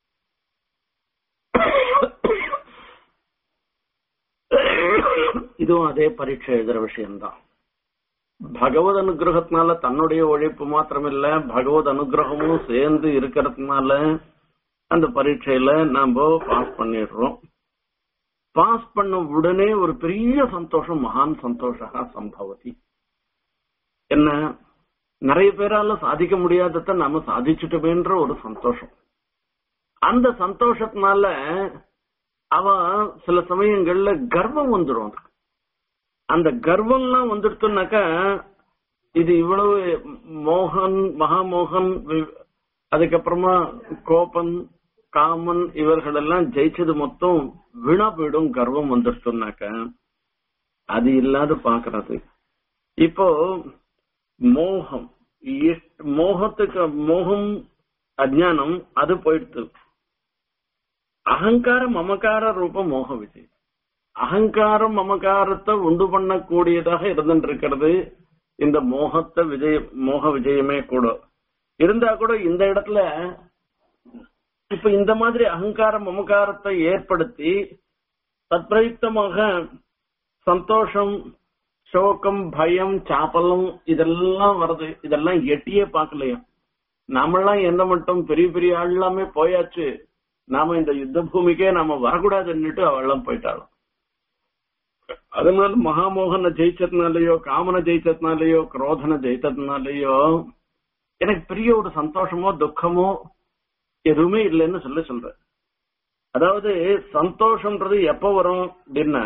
இதுவும் அதே பரீட்சை எழுதுற விஷயம்தான் பகவத் அனுகிரகத்தினால தன்னுடைய உழைப்பு மாத்திரமில்ல பகவத் அனுகிரகமும் சேர்ந்து இருக்கிறதுனால அந்த பரீட்சையில நாம பாஸ் பண்ணிடுறோம் பாஸ் பண்ண உடனே ஒரு பெரிய சந்தோஷம் மகான் சந்தோஷா சம்பவதி என்ன நிறைய பேரால சாதிக்க முடியாதத நாம சாதிச்சுட்டோமேன்ற ஒரு சந்தோஷம் அந்த சந்தோஷத்தினால அவ சில சமயங்கள்ல கர்வம் வந்துடும் அதுக்கு அந்த கர்வம்லாம் வந்துடுத்துனாக்கா இது இவ்வளவு மோகன் மகாமோகன் அதுக்கப்புறமா கோபன் காமன் இவர்கள் எல்லாம் ஜெயிச்சது மொத்தம் வீணா போயிடும் கர்வம் வந்துடுத்துனாக்க அது இல்லாத பாக்குறது இப்போ மோகம் இஷ்ட- மோகத்துக்கு மோகம் அஜ்ஞானம் அது போயிடுத்து அகங்காரம் மமகார ரூப மோக விஜய் அகங்காரம் மமகாரத்தை உண்டு பண்ணக்கூடியதாக இருந்துட்டு இருக்கிறது இந்த மோகத்தை விஜய மோக விஜயமே கூட இருந்தா கூட இந்த இடத்துல இப்ப இந்த மாதிரி அகங்காரம் மமகாரத்தை ஏற்படுத்தி தத்பிரயுக்தமாக சந்தோஷம் சோகம் பயம் சாப்பலம் இதெல்லாம் வருது இதெல்லாம் எட்டியே பார்க்கலையா நாமெல்லாம் என்ன மட்டும் பெரிய பெரிய ஆள் எல்லாமே போயாச்சு நாம இந்த யுத்த பூமிக்கே நாம வரக்கூடாதுன்னுட்டு அவெல்லாம் போயிட்டாலும் அதனால மகாமோகனை ஜெயிச்சதுனாலயோ காமனை ஜெயிச்சதுனாலயோ குரோதனை ஜெயிச்சதுனாலயோ எனக்கு பெரிய ஒரு சந்தோஷமோ துக்கமோ எதுவுமே இல்லைன்னு சொல்லி சொல்றேன் அதாவது சந்தோஷம்ன்றது எப்ப வரும் அப்படின்னா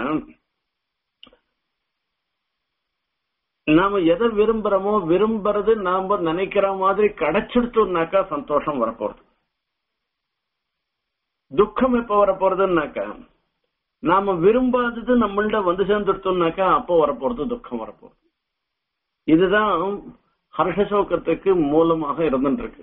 நாம எதை விரும்புறோமோ விரும்புறது நாம நினைக்கிற மாதிரி கிடைச்சிடுச்சோம்னாக்கா சந்தோஷம் வரப்போறது துக்கம் எப்ப வரப்போறதுன்னாக்கா நாம விரும்பாதது நம்மள்ட வந்து சேர்ந்துடுத்தோம்னாக்கா அப்போ வரப்போறது துக்கம் வரப்போறது இதுதான் ஹர்ஷசோகத்துக்கு மூலமாக இருந்துட்டு இருக்கு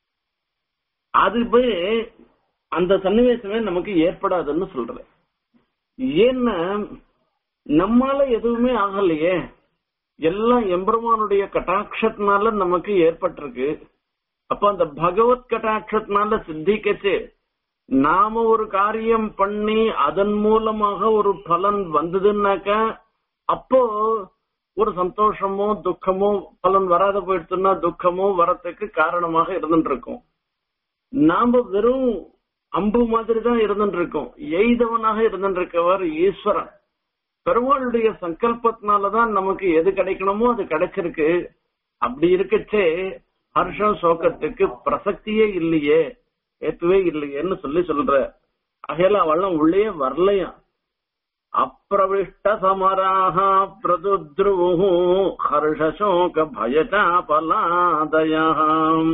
அது போய் அந்த சன்னிவேசமே நமக்கு ஏற்படாதுன்னு சொல்றேன் ஏன்னா நம்மால எதுவுமே ஆகலையே எல்லாம் எம்பெருமானுடைய கட்டாட்சத்தினால நமக்கு ஏற்பட்டிருக்கு அப்ப அந்த பகவத் கட்டாட்சத்தினால சித்திக்கச்சு நாம ஒரு காரியம் பண்ணி அதன் மூலமாக ஒரு பலன் வந்ததுன்னாக்க அப்போ ஒரு சந்தோஷமோ துக்கமோ பலன் வராத போயிடுச்சுன்னா துக்கமோ வரத்துக்கு காரணமாக இருந்துட்டு இருக்கும் நாம வெறும் அம்பு மாதிரி தான் இருந்துட்டு இருக்கோம் எய்தவனாக இருந்துட்டு இருக்கவர் ஈஸ்வரன் பெருமாளுடைய சங்கல்பத்தினாலதான் நமக்கு எது கிடைக்கணுமோ அது கிடைச்சிருக்கு அப்படி இருக்கச்சே ஹர்ஷம் சோகத்துக்கு பிரசக்தியே இல்லையே ஏத்துவே இல்லையேன்னு சொல்லி சொல்ற அகையில அவெல்லாம் உள்ளே வரலையா அப்பிரவிஷ்ட சமராக பிரதுத்ருவு ஹர்ஷசோக பயச்சாபலாதயாம்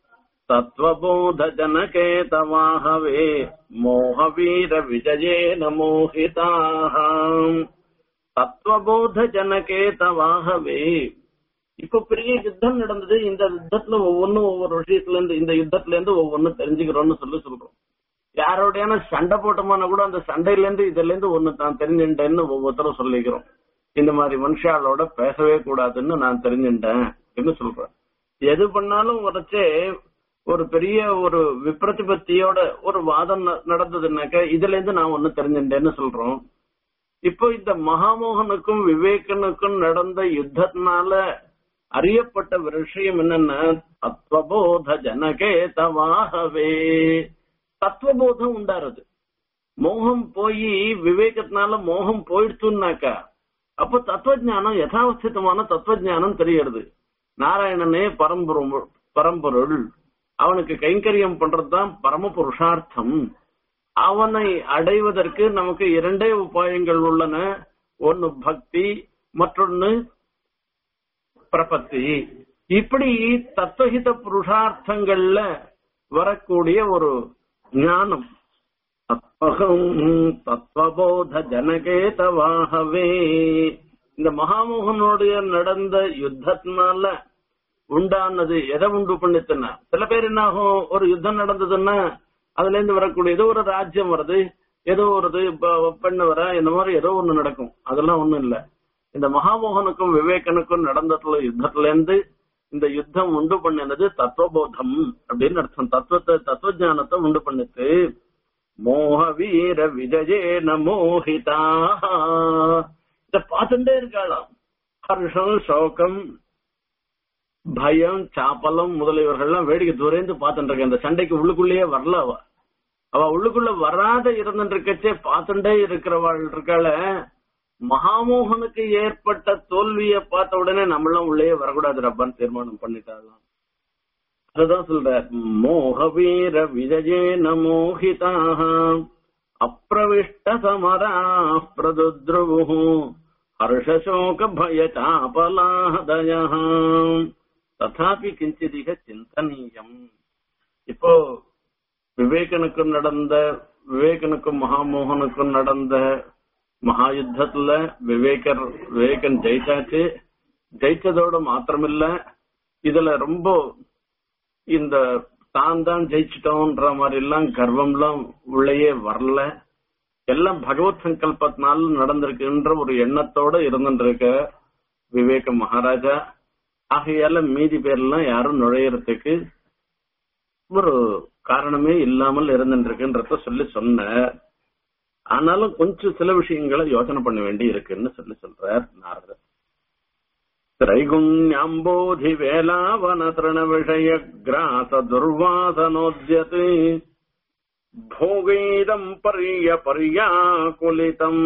தத்வபோத ஜனகே தவாஹவே மோகவீர விஜயேன மோகிதாம் தத்வபோத ஜனகே தவாஹவே இப்ப பெரிய யுத்தம் நடந்தது இந்த யுத்தத்துல ஒவ்வொன்னும் ஒவ்வொரு விஷயத்துல இருந்து இந்த யுத்தத்துல இருந்து ஒவ்வொன்னும் தெரிஞ்சுக்கிறோம்னு சொல்லி சொல்றோம் யாரோடையான சண்டை போட்டோம்னா கூட அந்த சண்டையில இருந்து இதுல இருந்து ஒண்ணு தான் தெரிஞ்சுட்டேன்னு ஒவ்வொருத்தரும் சொல்லிக்கிறோம் இந்த மாதிரி மனுஷாலோட பேசவே கூடாதுன்னு நான் தெரிஞ்சுட்டேன் என்று சொல்றேன் எது பண்ணாலும் உரைச்சே ஒரு பெரிய ஒரு விப்ரதிபத்தியோட ஒரு வாதம் ந- நடந்ததுன்னாக்க இதுல இருந்து நான் ஒண்ணு தெரிஞ்சுட்டேன்னு சொல்றோம் இப்போ இந்த மகாமோகனுக்கும் விவேகனுக்கும் நடந்த யுத்தத்தினால அறியப்பட்ட ஒரு விஷயம் என்னன்னா தத்துவபோத ஜனகே தவாகவே தத்துவபோதம் உண்டாருது மோகம் போய் விவேகத்தினால மோகம் போயிடுச்சுன்னாக்கா அப்ப தத்துவஞானம் யதாவஸ்திதமான தத்துவஞானம் தெரியறது நாராயணனே பரம்பொருள் பரம்பொருள் அவனுக்கு கைங்கரியம் பண்றதுதான் பரம புருஷார்த்தம் அவனை அடைவதற்கு நமக்கு இரண்டே உபாயங்கள் உள்ளன ஒன்னு பக்தி மற்றொன்னு பிரபத்தி இப்படி தத்துவஹித புருஷார்த்தங்கள்ல வரக்கூடிய ஒரு ஞானம் தத்வகம் தத்துவபோத ஜனகேதவாகவே இந்த மகாமோகனுடைய நடந்த யுத்தத்தினால உண்டானது எதை உண்டு பண்ணித்துன்னா சில பேர் என்ன ஆகும் ஒரு யுத்தம் நடந்ததுன்னா அதுல இருந்து வரக்கூடிய ஏதோ ஒரு ராஜ்யம் வருது ஏதோ ஒரு இது, ப- பெண்ணு வர இந்த மாதிரி ஏதோ ஒண்ணு நடக்கும் அதெல்லாம் ஒண்ணும் இல்ல இந்த மகாமோகனுக்கும் விவேகனுக்கும் நடந்ததுல யுத்தத்துல இருந்து இந்த யுத்தம் உண்டு பண்ணினது தத்துவபோதம் அப்படின்னு அர்த்தம் தத்துவத்தை தத்துவ ஞானத்தை உண்டு பண்ணிட்டு மோக வீர விஜயேன மோகிதா இத பார்த்துட்டே இருக்காளாம் ஹர்ஷம் சோகம் பயம் சாப்பலம் முதலியவர்கள்லாம் வேடிக்கை தூரந்து பார்த்துட்டு இருக்க இந்த சண்டைக்கு உள்ளுக்குள்ளேயே வரல அவ அவ உள்ளுக்குள்ள வராத இருந்துட்டு இருக்கச்சே பார்த்துட்டே இருக்கிறவள் இருக்காள மகாமோகனுக்கு ஏற்பட்ட தோல்வியை பார்த்த உடனே நம்மளாம் உள்ளே வரக்கூடாது ரப்பான்னு தீர்மானம் பண்ணிட்டாலாம் அதுதான் சொல்ற மோக வீர விஜயேன மோகிதாக அப்பிரவிஷ்ட சமரா பிரதுத்ருவு ஹர்ஷசோக பய சாபலாதய ததாபி கிஞ்சிதிக சிந்தனீயம் இப்போ விவேகனுக்கும் நடந்த விவேகனுக்கும் மகாமோகனுக்கும் நடந்த மகா யுத்தத்துல விவேகர் விவேகன் ஜெயிச்சாச்சு ஜெயிச்சதோட மாத்திரமில்ல இதுல ரொம்ப இந்த தான் தான் ஜெயிச்சிட்டோன்ற மாதிரி எல்லாம் கர்வம்லாம் உள்ளேயே வரல எல்லாம் பகவத் சங்கல்பத்தினால நடந்திருக்குன்ற ஒரு எண்ணத்தோட இருந்துருக்க விவேக மகாராஜா ஆகையால மீதி பேர்லாம் யாரும் நுழையறதுக்கு ஒரு காரணமே இல்லாமல் இருந்துருக்குன்றத சொல்லி சொன்ன ஆனாலும் கொஞ்சம் சில விஷயங்களை யோசனை பண்ண வேண்டி இருக்குன்னு சொல்லி சொல்றார் நாரதர் त्रैगुण्याम्बोधि वेलावन तृणविषय ग्रास दुर्वासनोद्यत् भोगैदम् पर्य पर्याकुलितम्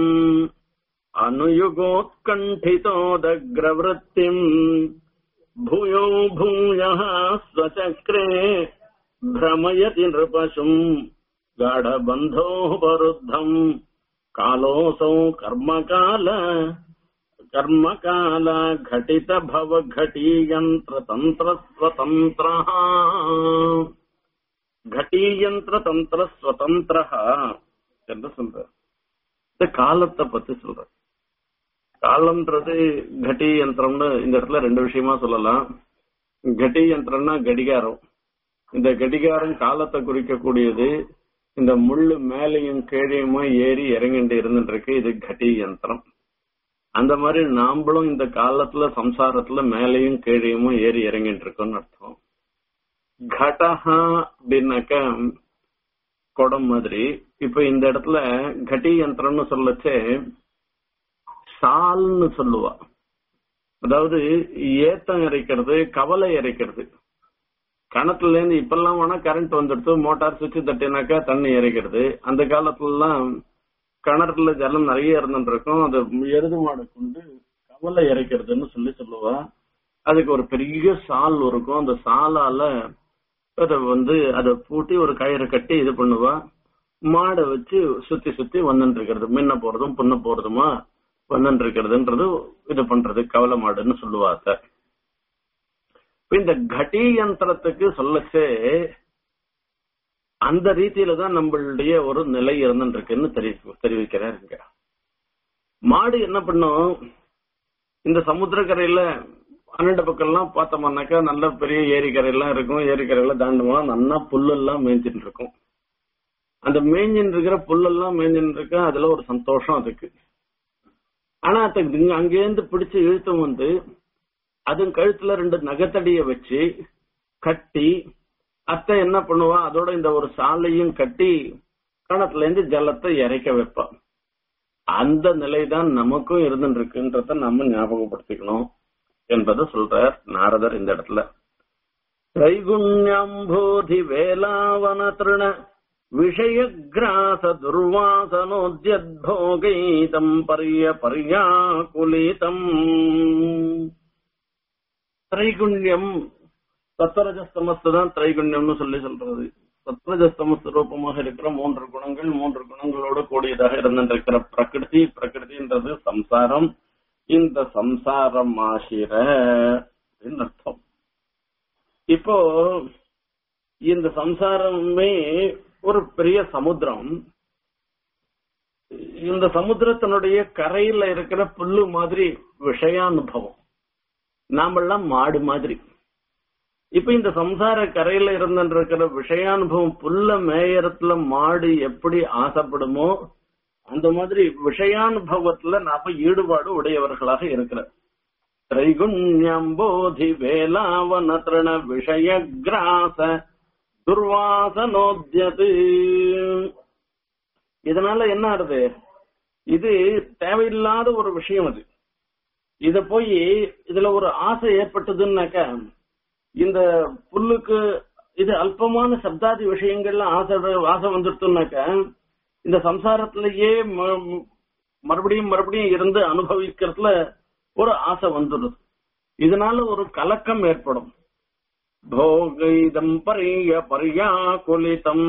अनुयुगोत्कण्ठितोदग्रवृत्तिम् भूयो भूयः स्वचक्रे भ्रमयति नृपशुम् गाढबन्धोपरुद्धम् कालोऽसौ कर्मकाल कर्मकाल घटित भव घटीयन्त्र तन्त्र स्वतन्त्र घटीयन्त्र तन्त्र स्वतन्त्र என்று சொல்ற இந்த காலத்தை பத்தி சொல்ற காலம்ன்றது கட்டி யந்திரம்னு இந்த இடத்துல ரெண்டு விஷயமா சொல்லலாம் கட்டி யந்திரம்னா கடிகாரம் இந்த கடிகாரம் காலத்தை குறிக்கக்கூடியது இந்த முள்ளு மேலையும் கீழையுமா ஏறி இறங்கிட்டு இருந்துட்டு இருக்கு இது கட்டி யந்திரம் அந்த மாதிரி நாம்பளும் இந்த காலத்துல சம்சாரத்துல மேலையும் கீழையுமா ஏறி இறங்கிட்டு இருக்கோம்னு அர்த்தம் கடஹா அப்படின்னாக்க குடம் மாதிரி இப்ப இந்த இடத்துல கட்டி யந்திரம்னு சொல்லச்சே சால்னு சொல்லுவா அதாவது ஏத்தம் இறைக்கிறது கவலை இறைக்கிறது கணத்துல இருந்து இப்பெல்லாம் வேணா கரண்ட் வந்துடுத்து மோட்டார் சுவிட்ச் தட்டினாக்கா தண்ணி இறைக்கிறது அந்த காலத்துலலாம் கிணறுல ஜலம் நிறைய இருந்துட்டு இருக்கும் அது எருது மாடு கொண்டு கவலை இறைக்கிறதுன்னு சொல்லி சொல்லுவா அதுக்கு ஒரு பெரிய சால் இருக்கும் அந்த சாலால அதை வந்து அதை பூட்டி ஒரு கயிறு கட்டி இது பண்ணுவா மாடை வச்சு சுத்தி சுத்தி வந்துட்டு இருக்கிறது முன்ன போறதும் புண்ண போறதுமா வந்துட்டு இருக்கிறதுன்றது இது பண்றது கவலை மாடுன்னு சொல்லுவா சார் இந்த கட்டி யந்திரத்துக்கு சொல்லச்சே அந்த ரீதியில தான் நம்மளுடைய ஒரு நிலை இருந்துட்டு இருக்குன்னு தெரிவிக்கிறாருங்க மாடு என்ன பண்ணும் இந்த சமுத்திரக்கரையில பன்னெண்டு பக்கம்லாம் பார்த்தோம்னாக்கா நல்ல பெரிய ஏரிக்கரையெல்லாம் இருக்கும் ஏரிக்கரையில தாண்டுமா நல்லா புல்லெல்லாம் மேய்ஞ்சிட்டு இருக்கும் அந்த மேய்ஞ்சின்னு இருக்கிற புல்லெல்லாம் மேய்ஞ்சின்னு இருக்க அதுல ஒரு சந்தோஷம் அதுக்கு ஆனா அதுக்கு அங்கேருந்து பிடிச்சு இழுத்து வந்து அது கழுத்துல ரெண்டு நகத்தடிய வச்சு கட்டி அத்தை என்ன பண்ணுவா அதோட இந்த ஒரு சாலையும் கட்டி கணத்துல இருந்து ஜலத்தை இறைக்க வைப்பான் அந்த நிலைதான் நமக்கும் இருந்துட்டு இருக்குன்றத நம்ம ஞாபகப்படுத்திக்கணும் என்பதை சொல்றார் நாரதர் இந்த இடத்துல தைகுண்யம்போதி வேலாவன திருண விஷயகிராச துர்வாசனோத்யோகைதம் பரிய பர்யாகுலிதம் திரைகுண்யம் சத்வரஜஸ்தமஸ்து தான் திரைகுண்யம்னு சொல்லி சொல்றது சத்வரஜஸ்தமஸ் ரூபமாக இருக்கிற மூன்று குணங்கள் மூன்று குணங்களோடு கூடியதாக இருந்திருக்கிற பிரகிருதி பிரகிருதின்றது சம்சாரம் இந்த சம்சாரம் ஆசிர அப்படின்னு அர்த்தம் இப்போ இந்த சம்சாரமே ஒரு பெரிய சமுத்திரம் இந்த சமுத்திரத்தினுடைய கரையில இருக்கிற புல்லு மாதிரி விஷயானுபவம் நாமெல்லாம் மாடு மாதிரி இப்ப இந்த சம்சார கரையில இருந்திருக்கிற விஷயானுபவம் புல்ல மேயறத்துல மாடு எப்படி ஆசைப்படுமோ அந்த மாதிரி விஷயானுபவத்துல நாம ஈடுபாடு உடையவர்களாக இருக்கிற திரைகுண்யம்போதி வேலாவன திருண விஷய கிராச துர்வாசனோத்யது இதனால என்ன ஆறுது இது தேவையில்லாத ஒரு விஷயம் அது இத போய் இதுல ஒரு ஆசை ஏற்பட்டதுன்னாக்க இந்த புல்லுக்கு இது அல்பமான சப்தாதி விஷயங்கள்ல ஆசை ஆசை வந்துடுத்துனாக்க இந்த சம்சாரத்திலேயே மறுபடியும் மறுபடியும் இருந்து அனுபவிக்கிறதுல ஒரு ஆசை வந்துடுது இதனால ஒரு கலக்கம் ஏற்படும் போகைதம் பரிய பர்யாகுலிதம்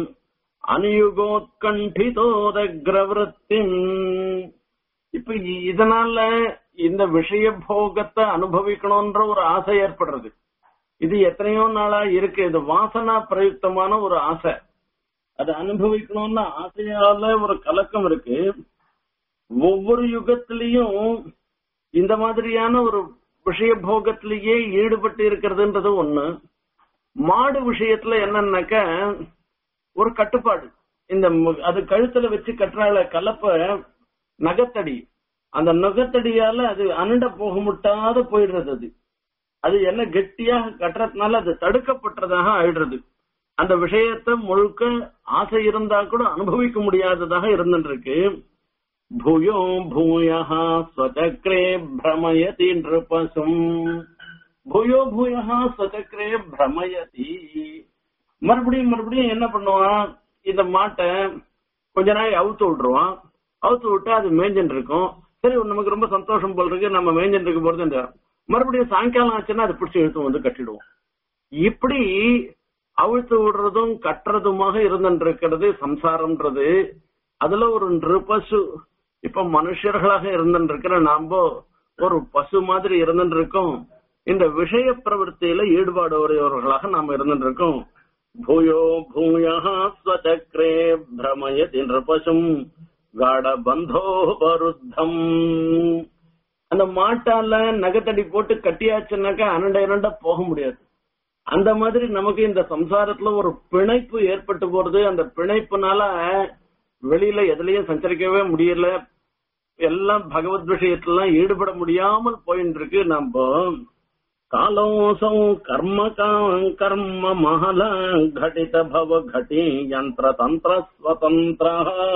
அனுயுகோத்கண்டிதோதக்ரவருத்திம் இப்ப இதனால இந்த விஷய போகத்தை அனுபவிக்கணும்ன்ற ஒரு ஆசை ஏற்படுறது இது எத்தனையோ நாளா இருக்கு இது வாசனா பிரயுக்தமான ஒரு ஆசை அதை அனுபவிக்கணும்னு ஆசையால ஒரு கலக்கம் இருக்கு ஒவ்வொரு யுகத்திலையும் இந்த மாதிரியான ஒரு விஷய போகத்திலேயே ஈடுபட்டு இருக்கிறதுன்றது ஒண்ணு மாடு விஷயத்துல என்னன்னாக்க ஒரு கட்டுப்பாடு இந்த மு- அது கழுத்துல வச்சு கட்டுறால கலப்ப நகத்தடி அந்த நுகத்தடியால அது அனண்ட போக முட்டாத போயிடுறது அது அது என்ன கெட்டியாக கட்டுறதுனால அது தடுக்கப்பட்டதாக ஆயிடுறது அந்த விஷயத்தை முழுக்க ஆசை இருந்தா கூட அனுபவிக்க முடியாததாக இருந்துருக்கு பூயோ பூயா ஸ்வச்சக்ரே பிரமயதி நிருபசும் பூயோ பூயா ஸ்வச்சக்ரே பிரமயதி மறுபடியும் மறுபடியும் என்ன பண்ணுவான் இந்த மாட்டை கொஞ்ச நாள் அவுத்து விட்டுருவான் அவுத்து விட்டா அது மேய்ஞ்சின்னு இருக்கும் சரி நமக்கு ரொம்ப சந்தோஷம் போல் இருக்கு நம்ம மேய்ஞ்சின்னு இருக்கும் போது இந்த மறுபடியும் சாயங்காலம் ஆச்சுன்னா அதை பிடிச்சி இழுத்து வந்து கட்டிடுவோம் இப்படி அவிழ்த்து விடுறதும் கட்டுறதுமாக இருந்திருக்கிறது சம்சாரம்ன்றது அதுல ஒரு நிருபசு இப்ப மனுஷர்களாக இருந்திருக்கிற நாம ஒரு பசு மாதிரி இருந்திருக்கோம் இந்த விஷய பிரவருத்தியில ஈடுபாடு உடையவர்களாக நாம இருந்திருக்கோம் பூயோ பூயா ஸ்வச்சக்ரே பிரமயதி நிருபசும் காட பந்தோபருத்தம் அந்த மாட்டால நகத்தடி போட்டு கட்டியாச்சுன்னாக்கா அனண்ட இரண்ட போக முடியாது அந்த மாதிரி நமக்கு இந்த சம்சாரத்துல ஒரு பிணைப்பு ஏற்பட்டு போறது அந்த பிணைப்புனால வெளியில எதுலயும் சஞ்சரிக்கவே முடியல எல்லாம் பகவத் விஷயத்துல ஈடுபட முடியாமல் போயிட்டு இருக்கு நம்ம காலோசௌ கர்ம கா- கர்ம மஹல घटित பவ घटी யந்திர தந்திர ஸ்வதந்திர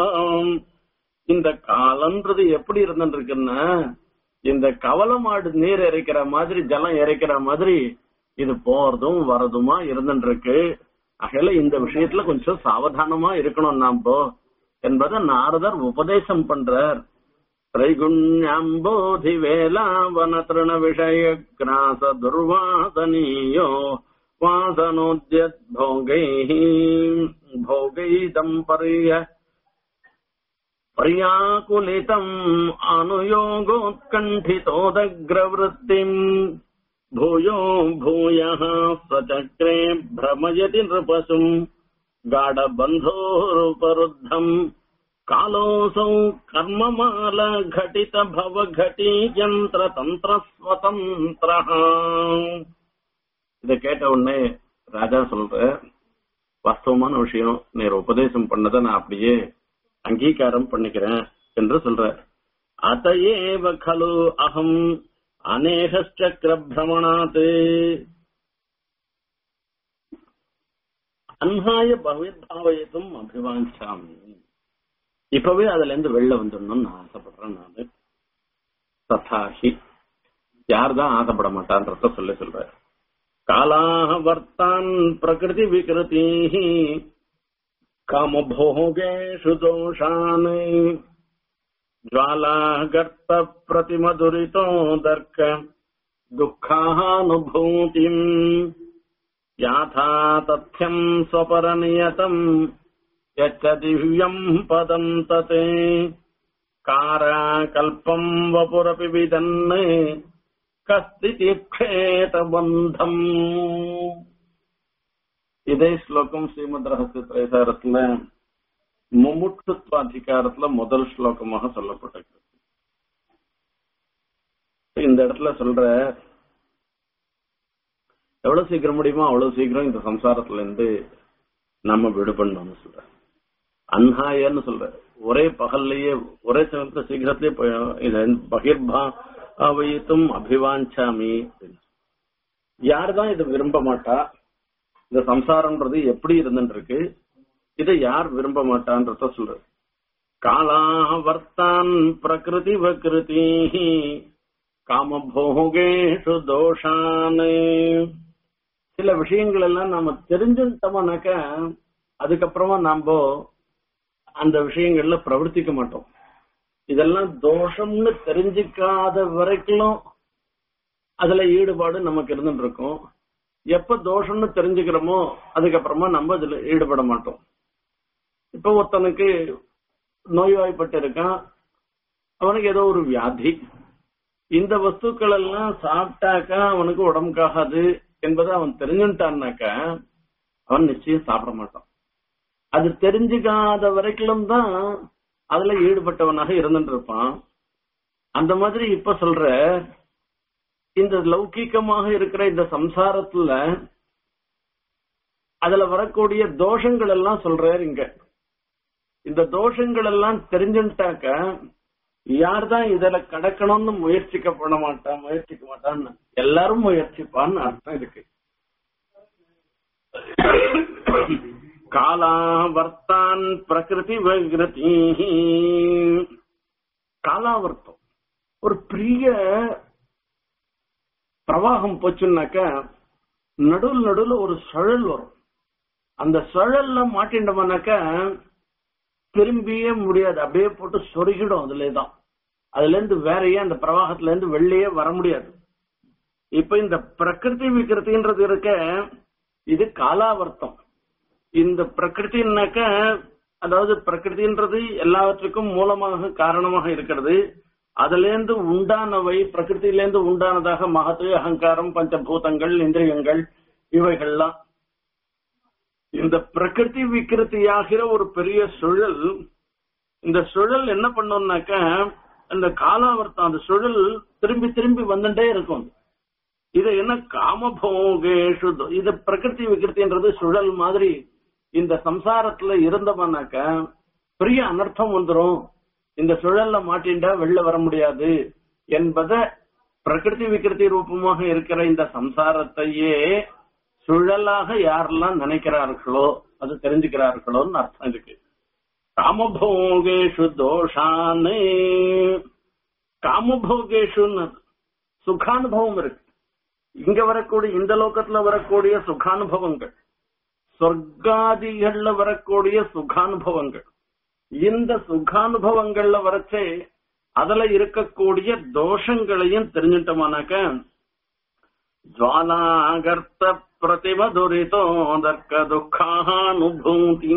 இந்த காலன்றது எப்படி இருந்துருக்குன்னா இந்த கவல மாடு நீர் இறைக்கிற மாதிரி ஜலம் இறைக்கிற மாதிரி இது போறதும் வரதுமா இருந்துருக்கு ஆகையில இந்த விஷயத்துல கொஞ்சம் சாவதானமா இருக்கணும் நாம என்பதை நாரதர் உபதேசம் பண்றார் त्रैगुण्याम्बोधि वेलावनतृण विषय ग्रास दुर्वासनीयो वासनोद्यद्भोगैः भोगैदम् पर्य पर्याकुलितम् अनुयोगोत्कण्ठितोदग्रवृत्तिम् भूयो भूयः स्वचक्रे भ्रमयति नृपसुम् गाढबन्धोरुपरुद्धम् कालोऽसौ कर्ममाल घटित भव घटी यन्त्र तन्त्र स्वतन्त्रः இத கேட்ட உடனே ராஜா சொல்ற வாஸ்தவமான விஷயம் நீர் உபதேசம் பண்ணதை நான் அப்படியே அங்கீகாரம் பண்ணிக்கிறேன் என்று சொல்ற அதையேவ खलु அகம் அநேகச்சக்கர பிரமணாத் அன்ஹாய பவிர்பாவயத்தும் அபிவாஞ்சாமி இப்பவே அதுல இருந்து வெளில வந்துடணும்னு நான் ஆசைப்படுறேன் நானு ததாஹி யார்தான் ஆசைப்பட மாட்டான்றத சொல்லி சொல்ற காலாக வர்த்தான் பிரகிருதி விகிருதி காமபோகேஷு தோஷான் ज्वालागर्त प्रतिमधुरितो दर्क दुःखानुभूतिम् याथा तथ्यम् स्वपरनियतम् यच्च दिव्यम् पदम् तत् काराकल्पम् वपुरपि विदन् கஸ்திதீக்ஷேதபந்தம் இதே ஸ்லோகம் ஸ்ரீமத் ரகசிய திரைசாரத்துல முமுட்சுத்வ அதிகாரத்துல முதல் ஸ்லோகமாக சொல்லப்பட்டிருக்கு இந்த இடத்துல சொல்ற எவ்வளவு சீக்கிரம் முடியுமோ அவ்வளவு சீக்கிரம் இந்த சம்சாரத்துல இருந்து நம்ம விடுபடணும்னு சொல்ற அன்ஹாயன்னு சொல்ற ஒரே பகல்லையே ஒரே சமயத்துல சீக்கிரத்திலேயே போய் இத பகிர்பா அவைத்தும் அபிவாஞ்சாமி யார்தான் இதை விரும்ப மாட்டா இந்த சம்சாரம்ன்றது எப்படி இருந்துட்டு இருக்கு இதை யார் விரும்ப மாட்டான்றத சொல்ற காலா வர்த்தான் பிரகிருதி வகிருதி காமபோகேஷு தோஷானு சில விஷயங்கள் எல்லாம் நாம தெரிஞ்சுட்டோம்னாக்க அதுக்கப்புறமா நாம அந்த விஷயங்கள்ல பிரவர்த்திக்க மாட்டோம் இதெல்லாம் தோஷம்னு தெரிஞ்சுக்காத வரைக்கும் அதுல ஈடுபாடு நமக்கு இருந்துட்டு இருக்கும் எப்ப தோஷம்னு தெரிஞ்சுக்கிறோமோ அதுக்கப்புறமா நம்ம அதுல ஈடுபட மாட்டோம் இப்ப ஒருத்தனுக்கு நோய்வாய்ப்பட்டு இருக்கான் அவனுக்கு ஏதோ ஒரு வியாதி இந்த வஸ்துக்கள் எல்லாம் சாப்பிட்டாக்கா அவனுக்கு உடம்புக்காகாது என்பதை அவன் தெரிஞ்சுட்டான்னாக்கா அவன் நிச்சயம் சாப்பிட மாட்டான் அது தெரிஞ்சுக்காத வரைக்கும் தான் அதுல ஈடுபட்டவனாக இருந்துட்டு இருப்பான் அந்த மாதிரி இப்ப சொல்ற இந்த லௌகீகமாக இருக்கிற இந்த சம்சாரத்துல அதுல வரக்கூடிய தோஷங்கள் எல்லாம் சொல்றாரு இங்க இந்த தோஷங்கள் எல்லாம் தெரிஞ்சுட்டாக்க யார் தான் இதுல கடக்கணும்னு முயற்சிக்க பண்ண மாட்டான் முயற்சிக்க மாட்டான்னு எல்லாரும் முயற்சிப்பான்னு அர்த்தம் இருக்கு காலாவர்த்தான் பிரகிருதி விகிருதி காலாவர்த்தம் ஒரு பெரிய பிரவாகம் போச்சுன்னாக்க நடுவில் நடுவில் ஒரு சுழல் வரும் அந்த சுழல்ல மாட்டிண்டோம்னாக்க திரும்பியே முடியாது அப்படியே போட்டு சொருகிடும் அதுல தான் அதுல இருந்து வேறையே அந்த பிரவாகத்துல இருந்து வெளியே வர முடியாது இப்ப இந்த பிரகிருதி விகிருத்தின்றது இருக்க இது காலாவர்த்தம் இந்த பிரகிருத்தின்னாக்க அதாவது பிரகிருதின்றது எல்லாவற்றுக்கும் மூலமாக காரணமாக இருக்கிறது அதுல இருந்து உண்டானவை பிரகிருத்திலேருந்து உண்டானதாக மகத்து அகங்காரம் பஞ்சபூதங்கள் இந்திரியங்கள் இவைகள்லாம் இந்த பிரகிருதி விக்கிருத்தியாகிற ஒரு பெரிய சுழல் இந்த சுழல் என்ன பண்ணோம்னாக்க அந்த காலாவர்த்தம் அந்த சுழல் திரும்பி திரும்பி வந்துட்டே இருக்கும் இது என்ன காமபோகேஷு இது பிரகிருதி விக்கிருத்தின்றது சுழல் மாதிரி இந்த சம்சாரத்துல இருந்தவனாக்க பெரிய அனர்த்தம் வந்துரும் இந்த சுழல்ல மாட்டின்டா வெளில வர முடியாது என்பத பிரகிருதி விக்கிருதி ரூபமாக இருக்கிற இந்த சம்சாரத்தையே சுழலாக யாரெல்லாம் நினைக்கிறார்களோ அது தெரிஞ்சுக்கிறார்களோன்னு அர்த்தம் இருக்கு காமபோகேஷு தோஷானு காமபோகேஷுன்னு சுகானுபவம் இருக்கு இங்க வரக்கூடிய இந்த லோகத்துல வரக்கூடிய சுகானுபவங்கள் சொர்க்காதிகள்ல வரக்கூடிய சுகானுபவங்கள் இந்த சுகானுபவங்கள்ல வரச்சே அதுல இருக்கக்கூடிய தோஷங்களையும் தெரிஞ்சிட்டோமானாக்க ஜுவாலாகர்த்த பிரதிமதுரிதோ தர்க்க துக்கானுபூதி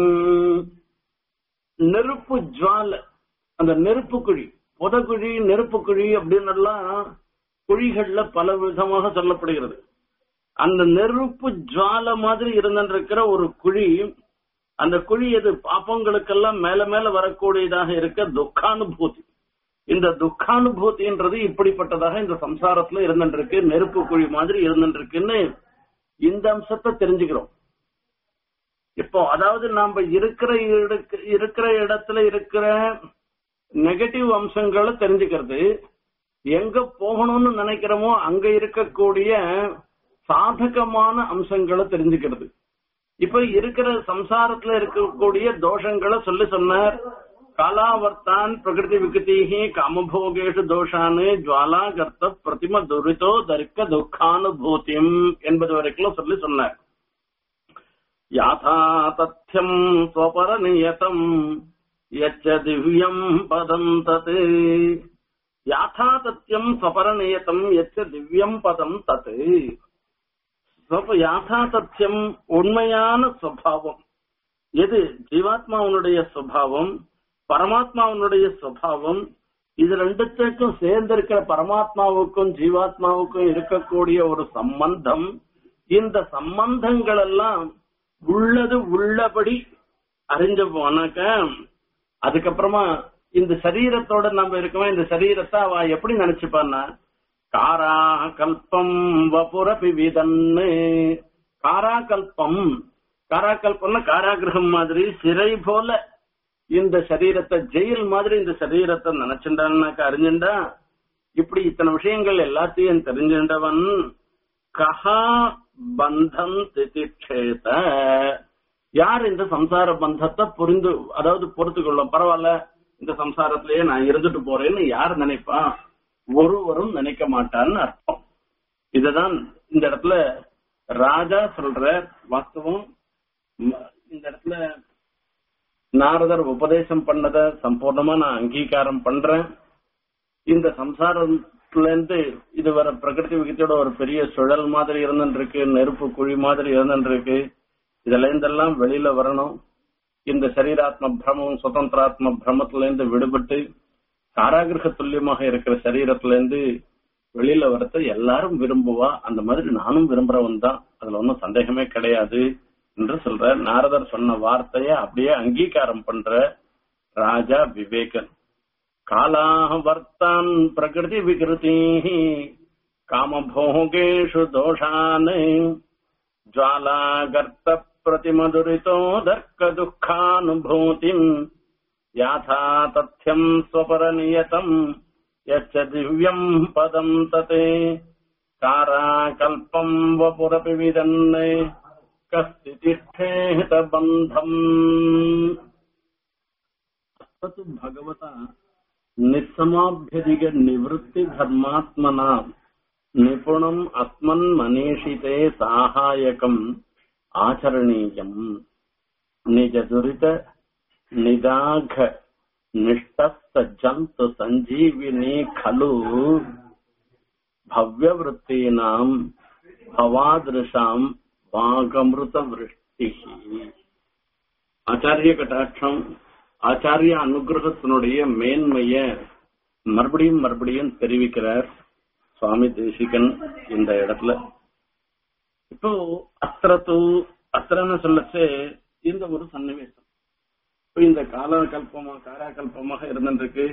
நெருப்பு ஜுவால அந்த நெருப்பு குழி புதக்குழி நெருப்பு குழி அப்படின்னு எல்லாம் குழிகள்ல பல விதமாக சொல்லப்படுகிறது அந்த நெருப்பு ஜுவால மாதிரி இருந்திருக்கிற ஒரு குழி அந்த குழி எது பாப்பங்களுக்கெல்லாம் மேல மேல வரக்கூடியதாக இருக்க துக்கானுபூதி இந்த துக்கானுபூதின்றது இப்படிப்பட்டதாக இந்த சம்சாரத்துல இருந்துருக்கு நெருப்பு குழி மாதிரி இருந்துருக்குன்னு இந்த அம்சத்தை தெரிஞ்சுக்கிறோம் இப்போ அதாவது நாம இருக்கிற இடக்கு- இருக்கிற இடத்துல இருக்கிற நெகட்டிவ் அம்சங்களை தெரிஞ்சுக்கிறது எங்க போகணும்னு நினைக்கிறோமோ அங்க இருக்கக்கூடிய சாதகமான அம்சங்களை தெரிஞ்சுக்கிறது இப்ப இருக்கிற சம்சாரத்துல இருக்கக்கூடிய தோஷங்களை சொல்லி சொன்னார் காலாவர்த்தான் பிரகிருதி விகதிஹி காமபோகேஷு தோஷானு ஜுவாலா கர்த்த பிரதிம துரிதோ தர்க்க துக்கானுபூதிம் என்பது வரைக்கும் சொல்லி சொன்னார் யாதா தத்யம் ஸ்வபர நியதம் யச்ச திவ்யம் பதம் தத் யாதா தத்யம் ஸ்வபர நியதம் யச்ச திவ்யம் பதம் தத் ஸ்வப- யாதா தத்யம் உண்மையான சுவாவம் எது ஜீவாத்மாவனுடைய சுபாவம் பரமாத்மாவனுடைய சுபாவம் இது ரெண்டுத்துக்கும் சேர்ந்திருக்கிற பரமாத்மாவுக்கும் ஜீவாத்மாவுக்கும் இருக்கக்கூடிய ஒரு சம்பந்தம் இந்த சம்பந்தங்கள் எல்லாம் உள்ளது உள்ளபடி அறிஞ்சு போனாக்க அதுக்கப்புறமா இந்த சரீரத்தோட நம்ம இருக்கோம் இந்த சரீரத்தை அவ எப்படி நினைச்சுப்பான்னா காரா கல்பம் வபுரபி விதன்னு காராகல்பம் காராகல்பம்னா காராகிரகம் மாதிரி சிறை போல இந்த சரீரத்தை ஜெயில் மாதிரி இந்த சரீரத்தை நினைச்சுட்டான்னாக்க அறிஞ்சுண்டா இப்படி இத்தனை விஷயங்கள் எல்லாத்தையும் தெரிஞ்சின்றவன் கஹா பந்தம் திதிக்ஷேத யார் இந்த சம்சார பந்தத்தை புரிந்து அதாவது பொறுத்து கொள்ளும் பரவாயில்ல இந்த சம்சாரத்திலேயே நான் இருந்துட்டு போறேன்னு யார் நினைப்பான் ஒருவரும் நினைக்க மாட்டான்னு அர்த்தம் இதுதான் இந்த இடத்துல ராஜா சொல்ற வாஸ்தவம் ம- இந்த இடத்துல நாரதர் உபதேசம் பண்ணத சம்பூர்ணமா நான் அங்கீகாரம் பண்றேன் இந்த சம்சாரத்துல இருந்து இது வர பிரகிருதி விகிதத்தோட ஒரு பெரிய சுழல் மாதிரி இருந்துருக்கு நெருப்பு குழி மாதிரி இருந்துருக்கு இதுல இருந்தெல்லாம் வெளியில வரணும் இந்த சரீராத்ம பிரமம் சுதந்திராத்ம பிரமத்துல இருந்து விடுபட்டு காராகிரக துல்லியமாக இருக்கிற சரீரத்துல இருந்து வெளியில வரத எல்லாரும் விரும்புவா அந்த மாதிரி நானும் விரும்புறவன் தான் அதுல ஒன்றும் சந்தேகமே கிடையாது என்று சொல்ற நாரதர் சொன்ன வார்த்தைய அப்படியே அங்கீகாரம் பண்ற ராஜா விவேகன் காலாக வர்த்தான் பிரகிருதி விகிருதி காமபோகேஷு தோஷான் ज्वालागर्त प्रतिमधुरितो दर्क दुःखानुभूतिम् याथा तथ्यम् स्वपरनियतम् यच्च दिव्यम् पदम् तते काराकल्पम् वपुरपि विदन् कस्तिष्ठेत बन्धम् तत् भगवता निस्समाभ्यधिक निवृत्ति धर्मात्मना निपुणम् अस्मन् मनीषिते साहाय्यकम् आचरणीयम् निजदुरित निदाघ निष्ठस्तजन्तु सञ्जीविनी खलु भव्यवृत्तीनाम् भवादृशाम् வாகமிருதவிருஷ்டிः ஆச்சாரிய கட்டாட்சம் ஆச்சாரிய அனுகிரகத்தினுடைய மேன்மைய மறுபடியும் மறுபடியும் தெரிவிக்கிறார் சுவாமி தேசிகன் இந்த இடத்துல இப்போ அத்திரத்து அத்திரன்னு சொல்லச்சே இந்த ஒரு சன்னிவேசம் இப்போ இந்த காலகல்பமா காராகல்பமாக இருந்துருக்கு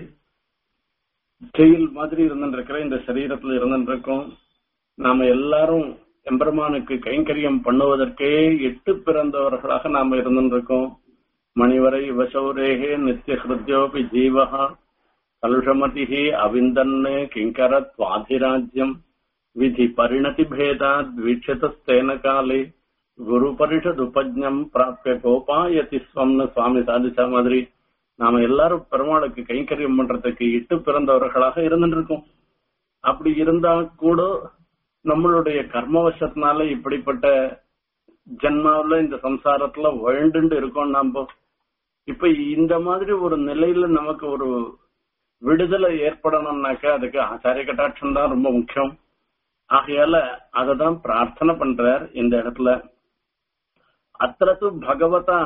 ஜெயில் மாதிரி இருந்துருக்கிற இந்த சரீரத்துல இருந்துருக்கோம் நாம எல்லாரும் எம்பெருமானுக்கு கைங்கரியம் பண்ணுவதற்கே எட்டு பிறந்தவர்களாக நாம இருந்துருக்கோம் மணிவரை வசௌரேகே நித்திய ஹிருத்யோபி ஜீவகா கலுஷமதிः அவிந்தन् கிங்கரத்வாதிராஜ்யம் விதி பரிணதி பேதாத் வீட்சதஸ்தேன காலே குரு பரிஷத் உபஜம் பிராப்பிய கோபாயதி ஸ்வம்னு சுவாமி சாதிச்ச மாதிரி நாம எல்லாரும் பெருமாளுக்கு கைங்கரியம் பண்றதுக்கு இட்டு பிறந்தவர்களாக இருந்துருக்கோம் அப்படி இருந்தா கூட நம்மளுடைய கர்மவசத்தினால இப்படிப்பட்ட ஜென்மாவில இந்த சம்சாரத்துல வாழ்ந்துட்டு இருக்கோம் நாம இப்ப இந்த மாதிரி ஒரு நிலையில நமக்கு ஒரு விடுதலை ஏற்படணும்னாக்கா அதுக்கு ஆச்சாரிய கட்டாட்சம் தான் ரொம்ப முக்கியம் ஆகையால அததான் பிரார்த்தனை பண்றார் இந்த இடத்துல அத்திரத்து பகவதா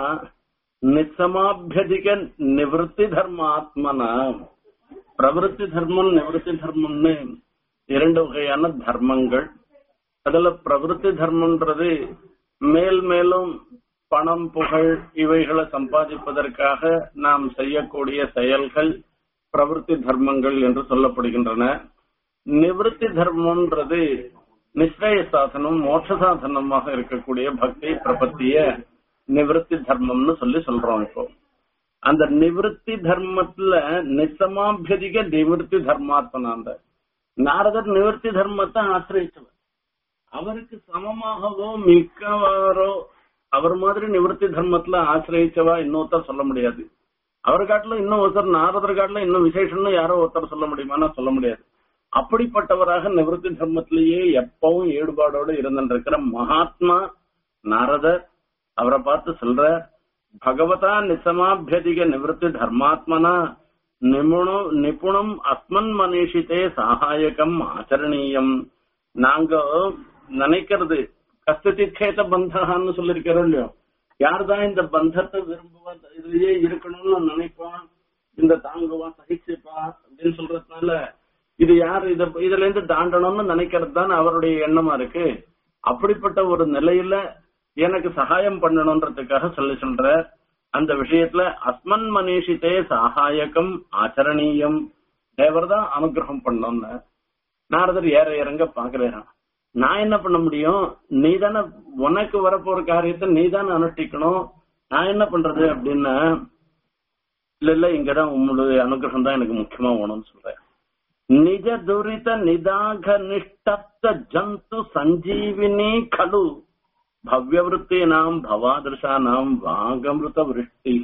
நிசமாபியதிக நிவர்த்தி தர்மாத்மனா பிரவருத்தி தர்மம் நிவர்த்தி தர்மம்னு இரண்டு வகையான தர்மங்கள் அதுல பிரவருத்தி தர்மம்ன்றது மேல் மேலும் பணம் புகழ் இவைகளை சம்பாதிப்பதற்காக நாம் செய்யக்கூடிய செயல்கள் பிரவருத்தி தர்மங்கள் என்று சொல்லப்படுகின்றன நிவர்த்தி தர்மம்ன்றது நிச்சய சாதனம் மோட்ச சாதனமாக இருக்கக்கூடிய பக்தி பிரபத்திய நிவர்த்தி தர்மம்னு சொல்லி சொல்றோம் இப்போ அந்த நிவர்த்தி தர்மத்துல நிசமாபியதிக நிவர்த்தி தர்மாத்மனாந்த நாரதர் நிவர்த்தி தர்மத்தை ஆசிரியச்சவர் அவருக்கு சமமாகவோ மிக்கவாரோ அவர் மாதிரி நிவர்த்தி தர்மத்துல ஆசிரியச்சவா இன்னொருத்தர் சொல்ல முடியாது அவர் காட்டிலும் இன்னும் ஒருத்தர் நாரதர் காட்டிலும் இன்னும் விசேஷம்னு யாரோ ஒருத்தர் சொல்ல முடியுமானா சொல்ல முடியாது அப்படிப்பட்டவராக நிவர்த்தி தர்மத்திலேயே எப்பவும் ஈடுபாடோடு இருந்திருக்கிற மகாத்மா நாரதர் அவரை பார்த்து சொல்ற பகவதா நிசமாபியதிக நிவர்த்தி தர்மாத்மனா நிபுணம் நிபுணம் அஸ்மன் மனிஷித்தே சகாயகம் ஆச்சரணீயம் நாங்க நினைக்கிறது கஸ்திச்சேத பந்தகான்னு சொல்லிருக்கிறோம் இல்லையோ யார்தான் இந்த பந்தத்தை விரும்புவா இதுலயே இருக்கணும்னு நினைப்பான் இந்த தாங்குவான் சகிச்சுப்பான் அப்படின்னு சொல்றதுனால இது யார் இத இதுல இருந்து தாண்டணும்னு நினைக்கிறது தான் அவருடைய எண்ணமா இருக்கு அப்படிப்பட்ட ஒரு நிலையில எனக்கு சகாயம் பண்ணணும்ன்றதுக்காக சொல்லி சொல்ற அந்த விஷயத்துல அஸ்மன் மனிஷித்தே சகாயகம் ஆச்சரணீயம் தேவர் தான் அனுகிரகம் பண்ணோம்னு நாரதர் ஏற இறங்க பாக்குறேன் நான் என்ன பண்ண முடியும் நீ தானே உனக்கு வரப்போற காரியத்தை நீ தானே அனுஷ்டிக்கணும் நான் என்ன பண்றது அப்படின்னா இல்ல இல்ல இங்கதான் உங்களுடைய அனுகிரகம் தான் எனக்கு முக்கியமா வேணும்னு சொல்றேன் நிஜ துரித நிதாக நிஷ்டப்த ஜந்து சஞ்சீவினி கலு பவ்யவருத்தீனாம் பவாதிருஷானாம் வாகமிருத விருஷ்டி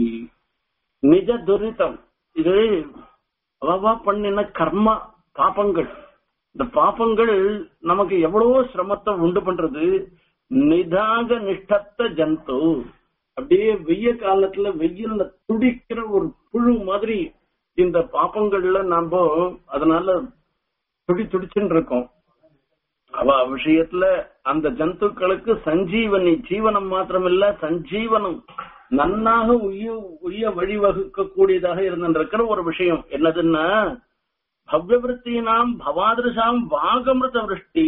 நிஜ துரிதம் இது அவவா பண்ணின கர்மா பாபங்கள் இந்த பாபங்கள் நமக்கு எவ்வளவோ சிரமத்தை உண்டு பண்றது நிதாக நிஷ்டத்த ஜந்து அப்படியே வெய்ய காலத்துல வெயில்ல துடிக்கிற ஒரு புழு மாதிரி இந்த பாப்பங்கள்ல நாம அதனால துடி துடிச்சுன்னு இருக்கோம் அவ விஷயத்துல அந்த ஜந்துக்களுக்கு சஞ்சீவனி ஜீவனம் மாத்திரமில்ல சஞ்சீவனம் நன்னாக உய்ய உய்ய வழிவகுக்க கூடியதாக இருந்திருக்கிற ஒரு விஷயம் என்னதுன்னா பவ்யவருத்தினாம் பவாதிருஷாம் வாகமிருத விருஷ்டி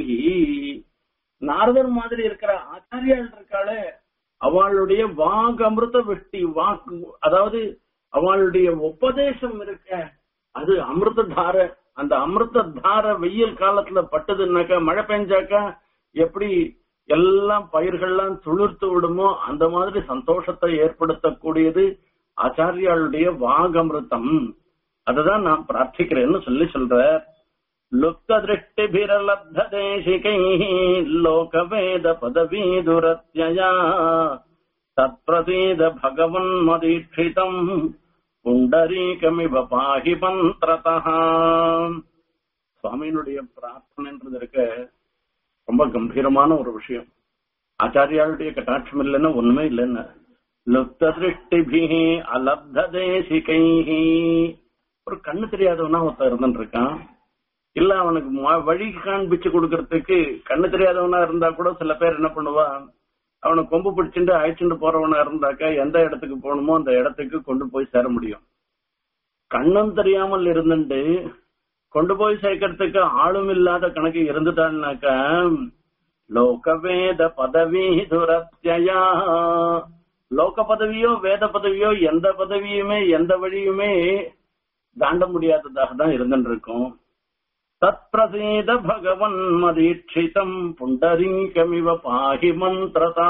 நாரதர் மாதிரி இருக்கிற ஆச்சாரியால் இருக்காளே அவளுடைய வாகமிருத விஷ்டி வாக்கு அதாவது அவளுடைய உபதேசம் இருக்க அது அமிர்த தார அந்த அமிர்த தார வெயில் காலத்துல பட்டதுன்னாக்கா மழை பெஞ்சாக்கா எப்படி எல்லாம் பயிர்கள்லாம் துளிர்த்து விடுமோ அந்த மாதிரி சந்தோஷத்தை ஏற்படுத்தக்கூடியது ஆச்சாரியாளுடைய வாகமிருத்தம் அதுதான் நான் பிரார்த்திக்கிறேன்னு சொல்லி சொல்ற லுப்த திருஷ்டிபிரலப்த தேசிகை லோகவேத பதவி துரத்யயா தத்பிரசீத பகவன் மதீட்சிதம் புண்டரீகமிவ பாகி மந்திரதா சுவாமியினுடைய பிரார்த்தனைன்றது இருக்க ரொம்ப கம்பீரமான ஒரு விஷயம் ஆச்சாரியாளுடைய கட்டாட்சம் இல்லைன்னா ஒண்ணுமே இல்லைன்னு லுப்த திருஷ்டிபி அலப்த தேசிகை ஒரு கண்ணு தெரியாதவனா ஒருத்தன் இருந்துட்டு இருக்கான் இல்ல அவனுக்கு ம- வழி காண்பிச்சு கொடுக்கறதுக்கு கண்ணு தெரியாதவனா இருந்தா கூட சில பேர் என்ன பண்ணுவான் அவனை கொம்பு பிடிச்சிட்டு அழைச்சிட்டு போறவனா இருந்தாக்கா எந்த இடத்துக்கு போகணுமோ அந்த இடத்துக்கு கொண்டு போய் சேர முடியும் கண்ணும் தெரியாமல் இருந்துட்டு கொண்டு போய் சேர்க்கறதுக்கு ஆளும் இல்லாத கணக்கு இருந்துட்டான்னாக்கா லோகவேத பதவி துரத்யா லோக பதவியோ வேத பதவியோ எந்த பதவியுமே எந்த வழியுமே தாண்ட முடியாததாக தான் இருந்துட்டு இருக்கும் தத் பிரசீத பகவன் மதீட்சிதம் புண்டரீகமிவ பாகி மந்திரதா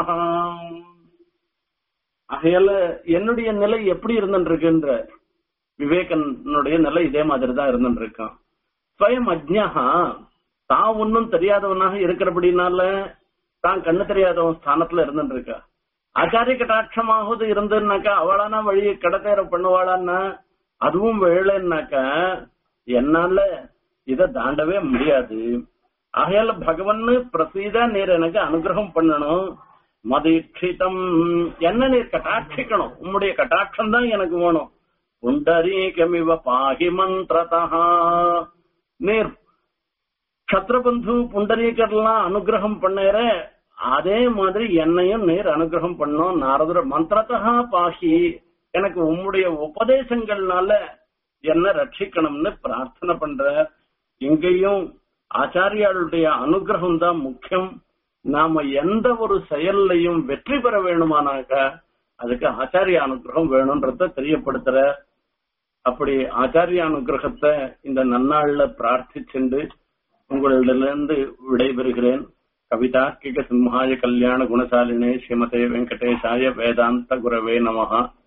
ஆகையால என்னுடைய நிலை எப்படி இருந்துட்டு இருக்குன்ற விவேகனுடைய நிலை இதே மாதிரி தான் இருந்துட்டு இருக்கான் ஸ்வயம் அஜ்ஞா தான் ஒன்னும் தெரியாதவனாக இருக்கிறபடினால தான் கண்ணு தெரியாதவன் ஸ்தானத்துல இருந்துட்டு இருக்கா ஆச்சாரிய கட்டாட்சமாவது இருந்துன்னாக்கா அவளானா வழியை கடத்தேற பண்ணுவாளான்னா அதுவும் வேலைன்னாக்கா என்னால இத தாண்டவே முடியாது ஆகையால பகவன் பிரசீதா நீர் எனக்கு அனுகிரகம் பண்ணணும் மதீட்சிதம் என்ன நீர் கட்டாட்சிக்கணும் உம்முடைய கட்டாட்சம் தான் எனக்கு வேணும் புண்டரீகமிவ பாகி மந்திரதா நீர் சத்ரபந்து புண்டரீகர்லாம் அனுகிரகம் பண்ணேற அதே மாதிரி என்னையும் நீர் அனுகிரகம் பண்ணும் நாரதர் மந்திரத்தா பாகி எனக்கு உம்முடைய உபதேசங்கள்னால என்ன ரட்சிக்கணும்னு பிரார்த்தனை பண்ற இங்கேயும் ஆச்சாரியாளுடைய அனுகிரகம் தான் முக்கியம் நாம எந்த ஒரு செயல்லையும் வெற்றி பெற வேணுமானாக்க அதுக்கு ஆச்சாரிய அனுகிரகம் வேணும்ன்றத தெரியப்படுத்துற அப்படி ஆச்சாரிய அனுகிரகத்தை இந்த நன்னாள்ல பிரார்த்திச்சுண்டு உங்களிடமிருந்து விடைபெறுகிறேன் கவிதார்க்கிக சிம்ஹாய கல்யாண குணசாலினே ஸ்ரீமதே வெங்கடேசாய வேதாந்த குரவே நமஹா